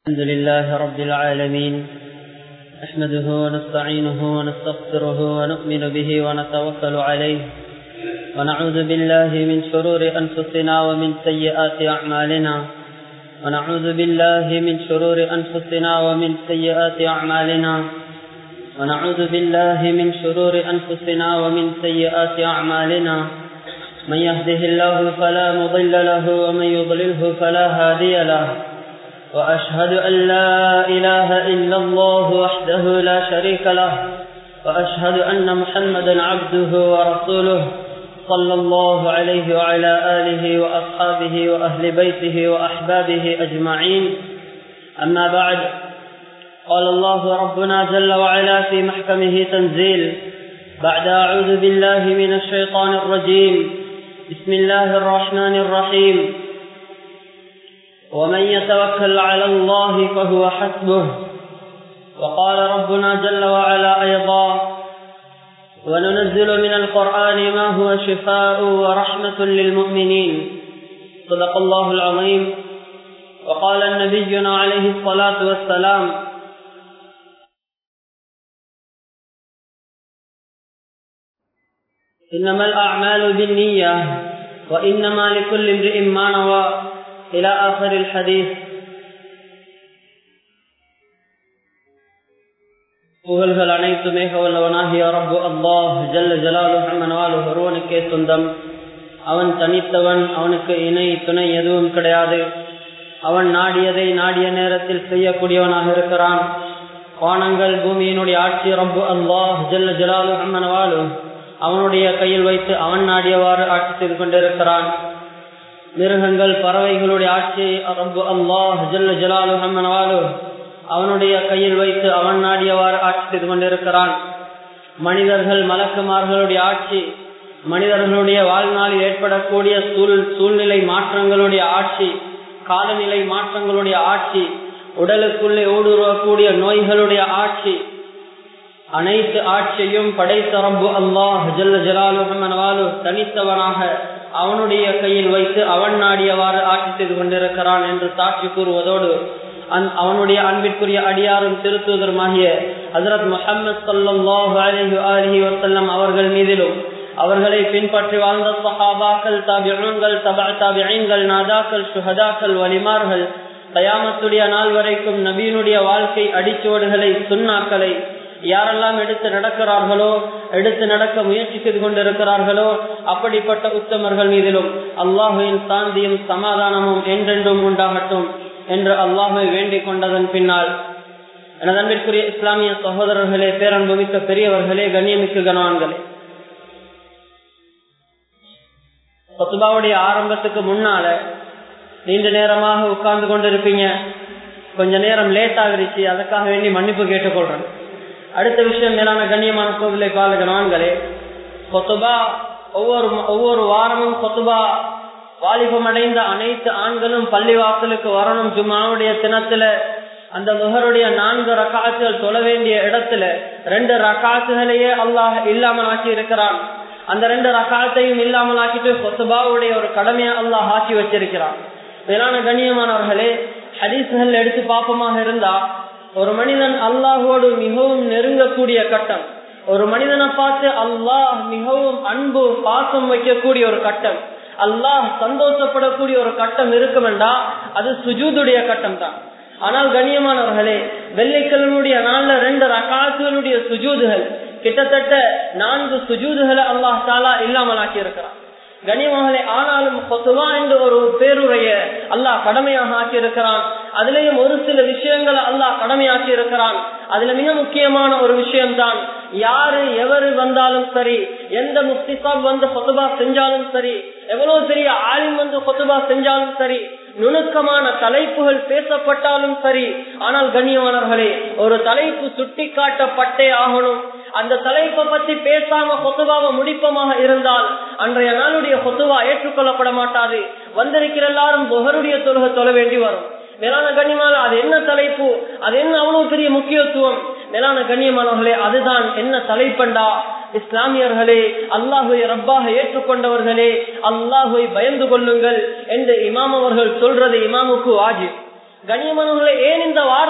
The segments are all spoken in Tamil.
الحمد لله رب العالمين نحمده ونستعينه ونستغفره ونؤمن به ونتوكل عليه ونعوذ بالله من شرور أنفسنا ومن سيئات أعمالنا ونعوذ بالله من شرور أنفسنا ومن سيئات أعمالنا ونعوذ بالله من شرور أنفسنا ومن سيئات أعمالنا من يهده الله فلا مضل له ومن يضلله فلا هادي له وأشهد أن لا إله إلا الله وحده لا شريك له وأشهد أن محمدا عبده ورسوله صلى الله عليه وعلى آله وأصحابه وأهل بيته وأحبابه أجمعين أما بعد قال الله ربنا جل وعلا في محكمه تنزيل بعد أعوذ بالله من الشيطان الرجيم بسم الله الرحمن الرحيم ومن يتوكل على الله فهو حسبه وقال ربنا جل وعلا أيضا وننزل من القرآن ما هو شفاء ورحمة للمؤمنين صدق الله العظيم وقال نبينا عليه الصلاة والسلام إنما الأعمال بالنية وإنما لكل امرئ ما نوى إلى آخر الحديث புகழ்கள் அனைத்துமே வல்லவனாகிய ரப்பு அல்லாஹ் ஜல்ல ஜலாலு ஹம்மனாலு ஒருவனுக்கே சொந்தம் அவன் தனித்தவன் அவனுக்கு இணை துணை எதுவும் கிடையாது அவன் நாடியதை நாடிய நேரத்தில் செய்யக்கூடியவனாக இருக்கிறான் வானங்கள் பூமியினுடைய ஆட்சி ரப்பு அல்லாஹ் ஜல்ல ஜலாலு ஹம்மனவாலு அவனுடைய கையில் வைத்து அவன் நாடியவாறு ஆட்சி செய்து கொண்டிருக்கிறான் மிருகங்கள் பறவைகளுடைய ஆட்சி ரப்பு அல்லாஹ் ஜல்ல ஜலாலு ஹம்மனவாலு அவனுடைய கையில் வைத்து அவன் நாடியவாறு ஆட்சி செய்து கொண்டிருக்கிறான் மனிதர்கள் மலக்குமார்களுடைய ஆட்சி மனிதர்களுடைய வாழ்நாளில் ஏற்படக்கூடிய சூழ் சூழ்நிலை மாற்றங்களுடைய ஆட்சி காலநிலை மாற்றங்களுடைய ஆட்சி உடலுக்குள்ளே ஊடுருவக்கூடிய நோய்களுடைய ஆட்சி அனைத்து ஆட்சியும் படைத்த ரப்பு அல்லாஹ் ஜல்ல ஜலாலு தனித்தவனாக அவனுடைய கையில் வைத்து அவன் நாடியவாறு ஆட்சி செய்து கொண்டிருக்கிறான் என்று சாட்சி கூறுவதோடு அவனுடைய அன்பிற்குரிய அடியாரும் திருத்துவதற்மாகிய ஹசரத் முஹம்மது சல்லாஹு அலஹி அலஹி வசல்லம் அவர்கள் மீதிலும் அவர்களை பின்பற்றி வாழ்ந்த சஹாபாக்கள் தாபிகள் தபா தாபிகள் நாதாக்கள் சுஹதாக்கள் வலிமார்கள் கயாமத்துடைய நாள் வரைக்கும் நபீனுடைய வாழ்க்கை அடிச்சுவடுகளை சுண்ணாக்களை யாரெல்லாம் எடுத்து நடக்கிறார்களோ எடுத்து நடக்க முயற்சி செய்து கொண்டிருக்கிறார்களோ அப்படிப்பட்ட உத்தமர்கள் மீதிலும் அல்லாஹுவின் சாந்தியும் சமாதானமும் என்றென்றும் உண்டாகட்டும் என்று அல்லாஹை வேண்டிக் கொண்டதன் பின்னால் எனது அன்பிற்குரிய இஸ்லாமிய சகோதரர்களே பேரன்புமிக்க பெரியவர்களே கண்ணியமிக்க கனவான்களே பத்துபாவுடைய ஆரம்பத்துக்கு முன்னால நீண்ட நேரமாக உட்கார்ந்து கொண்டிருப்பீங்க கொஞ்ச நேரம் லேட் ஆகிருச்சு அதுக்காக வேண்டி மன்னிப்பு கேட்டுக்கொள்றேன் அடுத்த விஷயம் மேலான கண்ணியமான கோவிலை கால கனவான்களே கொத்துபா ஒவ்வொரு ஒவ்வொரு வாரமும் கொத்துபா வாலிபம் அடைந்த அனைத்து ஆண்களும் பள்ளிவாசலுக்கு வரணும் ஜும்மாவுடைய தினத்துல அந்த முகருடைய நான்கு ரக்காத்துகள் தொழ வேண்டிய இடத்துல ரெண்டு ரக்காத்துகளையே அல்லாஹ் இல்லாமல் ஆக்கி இருக்கிறான் அந்த ரெண்டு ரக்காத்தையும் இல்லாமல் ஆக்கிட்டு கொத்துபாவுடைய ஒரு கடமையை அல்லாஹ் ஆக்கி வச்சிருக்கிறான் மேலான கண்ணியமானவர்களே ஹதீசுகள் எடுத்து பாப்பமாக இருந்தா ஒரு மனிதன் அல்லாஹோடு மிகவும் நெருங்கக்கூடிய கட்டம் ஒரு மனிதனை பார்த்து அல்லாஹ் மிகவும் அன்பு பாசம் வைக்கக்கூடிய ஒரு கட்டம் அல்லாஹ் சந்தோஷப்படக்கூடிய ஒரு கட்டம் இருக்கும் என்றா அது சுஜூதுடைய கட்டம் தான் ஆனால் கண்ணியமானவர்களே வெள்ளைக்கிழமையுடைய நாள்ல ரெண்டு ரகாசுகளுடைய சுஜூதுகள் கிட்டத்தட்ட நான்கு சுஜூதுகளை அல்லாஹ் தாலா இல்லாமல் ஆக்கி இருக்கிறான் கனிமகளே ஆனாலும் கொத்துவா என்று ஒரு பேருரைய அல்லாஹ் கடமையாக ஆக்கி இருக்கிறான் அதுலயும் ஒரு சில விஷயங்களை அல்லாஹ் கடமையாக்கி இருக்கிறான் அதுல மிக முக்கியமான ஒரு விஷயம்தான் யாரு எவரு வந்தாலும் சரி எந்த முக்திசாப் வந்து கொத்துபா செஞ்சாலும் சரி எவ்வளவு பெரிய ஆலிம் வந்து கொத்துபா செஞ்சாலும் சரி நுணுக்கமான தலைப்புகள் பேசப்பட்டாலும் சரி ஆனால் கண்ணியமானவர்களே ஒரு தலைப்பு சுட்டி காட்டப்பட்டே ஆகணும் அந்த தலைப்பை பத்தி பேசாம கொத்துவாவை முடிப்பமாக இருந்தால் அன்றைய நாளுடைய கொத்துவா ஏற்றுக்கொள்ளப்பட மாட்டாது வந்திருக்கிற எல்லாரும் புகருடைய தொழுகை தொழ வேண்டி வரும் மேலான கண்ணியமான அது என்ன தலைப்பு அது என்ன அவ்வளவு பெரிய முக்கியத்துவம் மேலான கண்ணியமானவர்களே அதுதான் என்ன தலைப்பண்டா இஸ்லாமியர்களே அல்லாஹுவை ரப்பாக ஏற்றுக்கொண்டவர்களே அல்லாஹுவை பயந்து கொள்ளுங்கள் என்று இமாம் அவர்கள் சொல்றது இமாமுக்கு வாஜி கண்ணியமானவர்களே ஏன் இந்த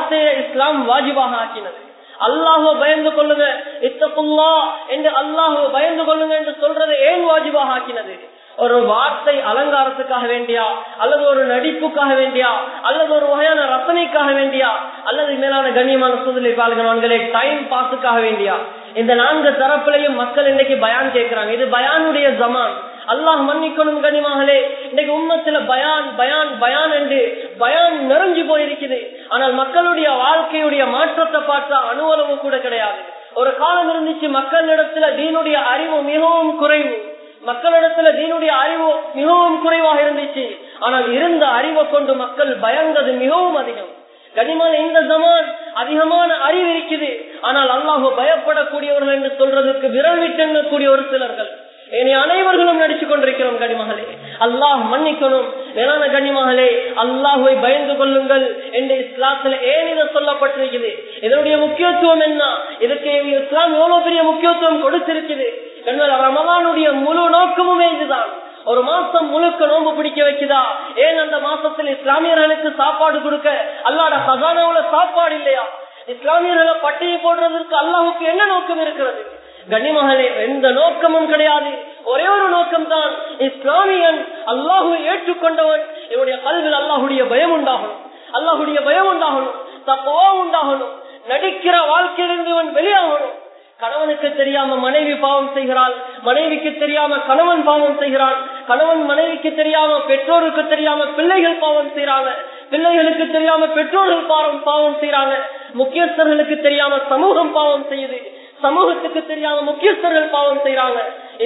வார்த்தையை இஸ்லாம் வாஜிபாக ஆக்கினது அல்லாஹோ பயந்து கொள்ளுங்க இத்தகுல்லா என்று அல்லாஹோ பயந்து கொள்ளுங்க என்று சொல்றதை ஏன் வாஜிபாக ஆக்கினது ஒரு வார்த்தை அலங்காரத்துக்காக வேண்டியா அல்லது ஒரு நடிப்புக்காக வேண்டியா அல்லது ஒரு வகையான ரசனைக்காக வேண்டியா அல்லது மேலான கண்ணியமான சூழ்நிலை பால்கவான்களே டைம் பாஸுக்காக வேண்டியா இந்த நான்கு தரப்புலையும் மக்கள் இன்னைக்கு பயான் கேட்கிறாங்க இது பயானுடைய ஜமான் அல்லாஹ் மன்னிக்கணும் கனிமாகலே இன்னைக்கு உண்மத்துல பயான் பயான் பயான் என்று பயான் நிறைஞ்சு போயிருக்குது ஆனால் மக்களுடைய வாழ்க்கையுடைய மாற்றத்தை பார்த்தா அனுவலவு கூட கிடையாது ஒரு காலம் இருந்துச்சு மக்களிடத்துல தீனுடைய அறிவு மிகவும் குறைவு மக்களிடத்துல தீனுடைய அறிவு மிகவும் குறைவாக இருந்துச்சு ஆனால் இருந்த அறிவை கொண்டு மக்கள் பயந்தது மிகவும் அதிகம் கனிமான இந்த ஜமான் அதிகமான அறிவு இருக்குது ஆனால் அல்லாஹோ பயப்படக்கூடியவர்கள் என்று சொல்றதுக்கு விரல் விட்டக்கூடிய ஒரு சிலர்கள் இனி அனைவர்களும் நடிச்சு கொண்டிருக்கிறோம் கனிமகளே அல்லாஹ் மன்னிக்கணும் மேலான கனிமகளே அல்லாஹுவை பயந்து கொள்ளுங்கள் என்று இஸ்லாத்துல ஏன் இதை சொல்லப்பட்டிருக்குது இதனுடைய முக்கியத்துவம் என்ன இதுக்கு இஸ்லாம் எவ்வளவு பெரிய முக்கியத்துவம் கொடுத்திருக்குது ரமலானுடைய முழு நோக்கமுமே இதுதான் ஒரு மாசம் முழுக்க நோம்பு பிடிக்க வைக்குதா ஏன் அந்த மாசத்தில் இஸ்லாமியர்களுக்கு சாப்பாடு கொடுக்க அல்லாட ஹசானாவுல சாப்பாடு இல்லையா இஸ்லாமியர்களை பட்டியை போடுறதற்கு அல்லாஹுக்கு என்ன நோக்கம் இருக்கிறது கனிமகளே எந்த நோக்கமும் கிடையாது ஒரே ஒரு நோக்கம் தான் இஸ்லாமியன் அல்லாஹுவை ஏற்றுக்கொண்டவன் இவனுடைய கல்வியில் அல்லாஹுடைய பயம் உண்டாகணும் அல்லாஹுடைய பயம் உண்டாகணும் தப்பவா உண்டாகணும் நடிக்கிற வாழ்க்கையிலிருந்து இவன் வெளியாகணும் கணவனுக்கு தெரியாம மனைவி பாவம் செய்கிறாள் மனைவிக்கு தெரியாம கணவன் பாவம் செய்கிறான் கணவன் மனைவிக்கு தெரியாம பெற்றோருக்கு தெரியாம பிள்ளைகள் பாவம் செய்யறாங்க பிள்ளைகளுக்கு தெரியாம பெற்றோர்கள் பாவம் பாவம் செய்யறாங்க முக்கியஸ்தர்களுக்கு தெரியாம சமூகம் பாவம் செய்யுது சமூகத்துக்கு தெரியாம முக்கியஸ்தர்கள் பாவம் செய்யறாங்க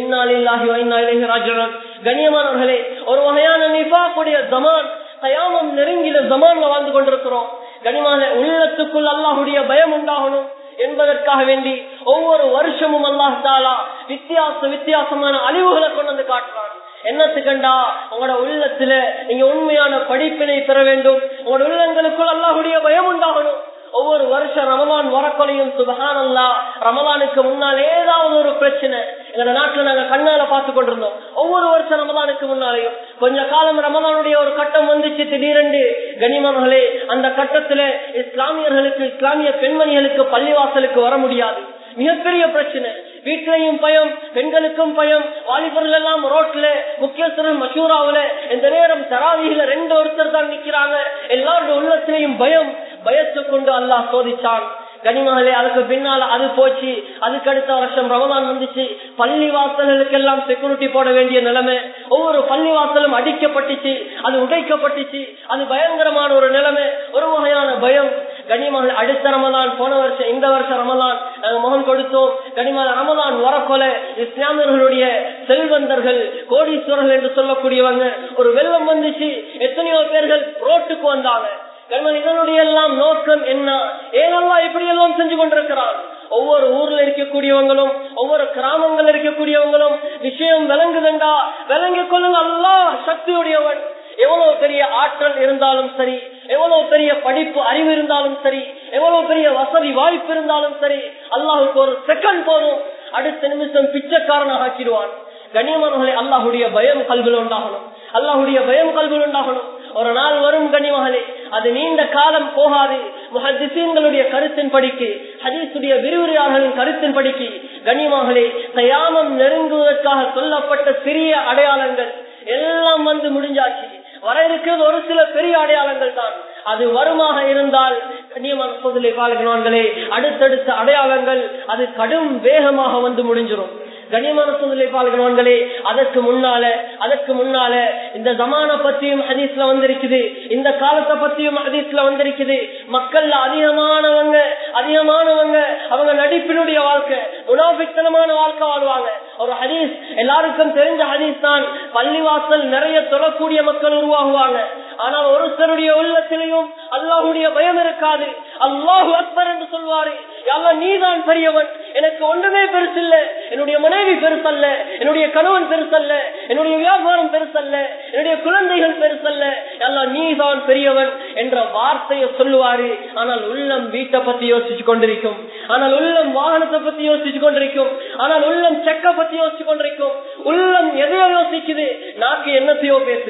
கண்ணியமானவர்களே ஒரு வகையான நிபாக்குடைய ஜமான் கயாமம் நெருங்கில ஜமான்ல வாழ்ந்து கொண்டிருக்கிறோம் கனிமான உள்ளத்துக்குள் அல்லாஹுடைய பயம் உண்டாகணும் என்பதற்காக வேண்டி ஒவ்வொரு வருஷமும் அல்லாஹ் தாலா வித்தியாச வித்தியாசமான அழிவுகளை கொண்டு வந்து காட்டுறான் என்னத்துக்கண்டா உங்களோட உள்ளத்துல நீங்க உண்மையான படிப்பினை பெற வேண்டும் உங்களோட உள்ளங்களுக்குள் அல்லாஹுடைய பயம் உண்டாகணும் ஒவ்வொரு வருஷம் ரமலான் வரக்கொலையும் சுபகானல்லா ரமலானுக்கு முன்னால் ஏதாவது ஒரு பிரச்சனை எங்க நாட்டுல நாங்க கண்ணால பார்த்து கொண்டிருந்தோம் ஒவ்வொரு வருஷம் ரமலானுக்கு முன்னாலேயும் கொஞ்ச காலம் ரமலானுடைய ஒரு கட்டம் வந்துச்சு திடீரென்று கனிமர்களே அந்த கட்டத்துல இஸ்லாமியர்களுக்கு இஸ்லாமிய பெண்மணிகளுக்கு பள்ளிவாசலுக்கு வர முடியாது மிகப்பெரிய பிரச்சனை வீட்டிலையும் பயம் பெண்களுக்கும் பயம் வாலிபர்கள் எல்லாம் ரோட்ல முக்கியஸ்தரன் மசூராவுல இந்த நேரம் தராவியில ரெண்டு ஒருத்தர் தான் நிக்கிறாங்க எல்லாருடைய உள்ளத்திலையும் பயம் பயத்தை கொண்டு அல்லாஹ் சோதிச்சான் கனிமகளே அதுக்கு பின்னால அது போச்சு அதுக்கு அடுத்த வருஷம் ரமலான் வந்துச்சு பள்ளி வாசல்களுக்கு எல்லாம் செக்யூரிட்டி போட வேண்டிய நிலைமை ஒவ்வொரு பள்ளி வாசலும் அடிக்கப்பட்டுச்சு அது உடைக்கப்பட்டுச்சு அது பயங்கரமான ஒரு நிலைமை ஒரு வகையான பயம் கனிமகள் அடுத்த ரமலான் போன வருஷம் இந்த வருஷம் ரமலான் நாங்க முகம் கொடுத்தோம் கனிமல ரமலான் வரக்கொல இஸ்லாமியர்களுடைய செல்வந்தர்கள் கோடீஸ்வரர்கள் என்று சொல்லக்கூடியவங்க ஒரு வெள்ளம் வந்துச்சு எத்தனையோ பேர்கள் ரோட்டுக்கு வந்தாங்க இதனுடைய எல்லாம் நோக்கம் என்ன ஏனெல்லாம் இப்படி எல்லாம் செஞ்சு கொண்டிருக்கிறான் ஒவ்வொரு ஊர்ல இருக்கக்கூடியவங்களும் ஒவ்வொரு கிராமங்கள் இருக்கக்கூடியவங்களும் விஷயம் விளங்குதுண்டா விளங்கிக் கொள்ளுங்க அல்லா சக்தியுடையவன் எவ்வளவு பெரிய ஆற்றல் இருந்தாலும் சரி எவ்வளவு பெரிய படிப்பு அறிவு இருந்தாலும் சரி எவ்வளவு பெரிய வசதி வாய்ப்பு இருந்தாலும் சரி அல்லாஹுக்கு ஒரு செகண்ட் போதும் அடுத்த நிமிஷம் பிச்சைக்காரனாக ஆக்கிடுவான் கண்ணியமானவர்களே அல்லாஹுடைய பயம் கல்வியில் உண்டாகணும் அல்லாஹுடைய பயம் கல்வியில் உண்டாகணும் ஒரு நாள் வரும் கனிமகளே அது நீண்ட காலம் போகாது முஹத்திசீன்களுடைய கருத்தின் படிக்கு ஹதீசுடைய விரிவுரையாளர்களின் கருத்தின் படிக்கு கனிமகளே தயாமம் நெருங்குவதற்காக சொல்லப்பட்ட சிறிய அடையாளங்கள் எல்லாம் வந்து முடிஞ்சாச்சு வர இருக்கிறது ஒரு சில பெரிய அடையாளங்கள் தான் அது வருமாக இருந்தால் கண்ணியமான சோதனை காலகணங்களே அடுத்தடுத்த அடையாளங்கள் அது கடும் வேகமாக வந்து முடிஞ்சிடும் கண்ணியமான சூழ்நிலை பால்கணவன்களே அதற்கு முன்னால அதற்கு முன்னால இந்த ஜமான பத்தியும் ஹதீஸ்ல வந்திருக்குது இந்த காலத்தை பத்தியும் ஹதீஸ்ல வந்திருக்குது மக்கள்ல அதிகமானவங்க அதிகமானவங்க அவங்க நடிப்பினுடைய வாழ்க்கை உணவுத்தனமான வாழ்க்கை வாழ்வாங்க ஒரு ஹதீஸ் எல்லாருக்கும் தெரிஞ்ச ஹதீஸ் தான் பள்ளிவாசல் நிறைய தொழக்கூடிய மக்கள் உருவாகுவாங்க ஆனால் ஒரு சிலருடைய உள்ளத்திலையும் அல்லாஹுடைய பயம் இருக்காது அல்லாஹு அக்பர் என்று சொல்வாரு எல்லாம் நீதான் பெரியவன் எனக்கு ஒன்றுமே பெருசில்ல என்னுடைய மனைவி பெருசல்ல என்னுடைய கணவன் பெருசல்ல என்னுடைய வியாபாரம் பெருசல்ல என்னுடைய குழந்தைகள் பெருசல்ல எல்லாம் நீதான் பெரியவன் என்ற வார்த்தையை சொல்லுவாரு ஆனால் உள்ளம் வீட்டை பத்தி யோசிச்சு கொண்டிருக்கும் ஆனால் உள்ளம் வாகனத்தை பத்தி யோசிச்சு கொண்டிருக்கும் ஆனால் உள்ளம் செக்க பத்தி யோசிச்சு கொண்டிருக்கும் உள்ளம் எதையோ யோசிக்குது நாக்கு என்னத்தையோ பேசுது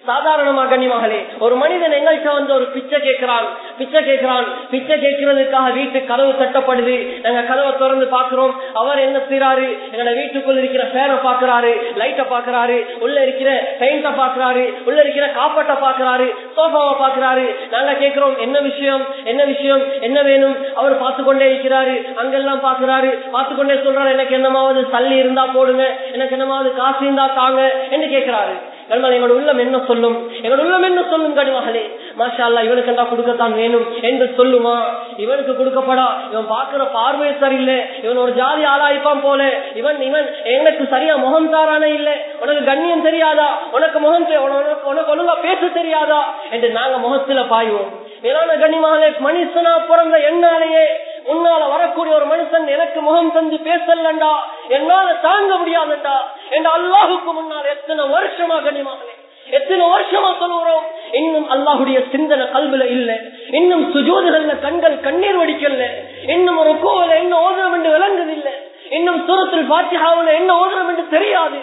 சாதாரணமா கண்ணிமகளே ஒரு மனிதன் எங்கள்கிட்ட வந்து ஒரு பிச்சை கேட்கிறான் பிச்சை கேட்கிறான் பிச்சை கேட்கறதுக்காக வீட்டு கதவு தட்டப்படுது நாங்க கதவை திறந்து பாக்குறோம் அவர் என்ன செய்யறாரு எங்களோட வீட்டுக்குள்ள இருக்கிற ஃபேனை பாக்குறாரு லைட்டை பாக்குறாரு உள்ள இருக்கிற பெயிண்ட பாக்குறாரு உள்ள இருக்கிற காப்பட்டை பாக்குறாரு சோஃபாவை பாக்குறாரு நாங்க கேட்கிறோம் என்ன விஷயம் என்ன விஷயம் என்ன வேணும் அவர் பார்த்து கொண்டே இருக்கிறாரு அங்கெல்லாம் பாக்குறாரு பார்த்து கொண்டே சொல்றாரு எனக்கு என்னமாவது தள்ளி இருந்தா போடுங்க எனக்கு என்னமாவது காசு இருந்தா தாங்க என்று கேட்கிறாரு கண்மணி எங்களோட உள்ளம் என்ன சொல்லும் எங்களோட உள்ளம் என்ன சொல்லும் கடிமகளே மாஷா அல்லா இவனுக்கு எல்லாம் கொடுக்கத்தான் வேணும் என்று சொல்லுமா இவனுக்கு கொடுக்கப்படா இவன் பாக்குற பார்வை சரியில்லை இவன் ஒரு ஜாதி ஆளாய்ப்பான் போல இவன் இவன் எனக்கு சரியா முகம் தாரானே இல்லை உனக்கு கண்ணியம் தெரியாதா உனக்கு முகம் தெ- உனக்கு உனக்கு ஒழுங்கா பேச தெரியாதா என்று நாங்க முகத்துல பாய்வோம் மேலான கண்ணியமாலே மனுஷனா பிறந்த எண்ணாலேயே உன்னால வரக்கூடிய ஒரு மனுஷன் எனக்கு முகம் தந்து பேசலண்டா என்னால தாங்க முடியாதுண்டா என்று அல்லாஹுக்கு முன்னால் எத்தனை வருஷமா கண்ணியமாகலே எத்தனை வருஷமா சொல்லுறோம் இன்னும் அல்லாஹுடைய சிந்தனை கல்வில இல்ல இன்னும் சுஜோதுகள்ல கண்கள் கண்ணீர் வடிக்கல இன்னும் ஒரு கோவில என்ன ஓதுறோம் என்று விளங்குதில்லை இன்னும் சூரத்தில் பாத்தியாவுல என்ன ஓதுறோம் என்று தெரியாது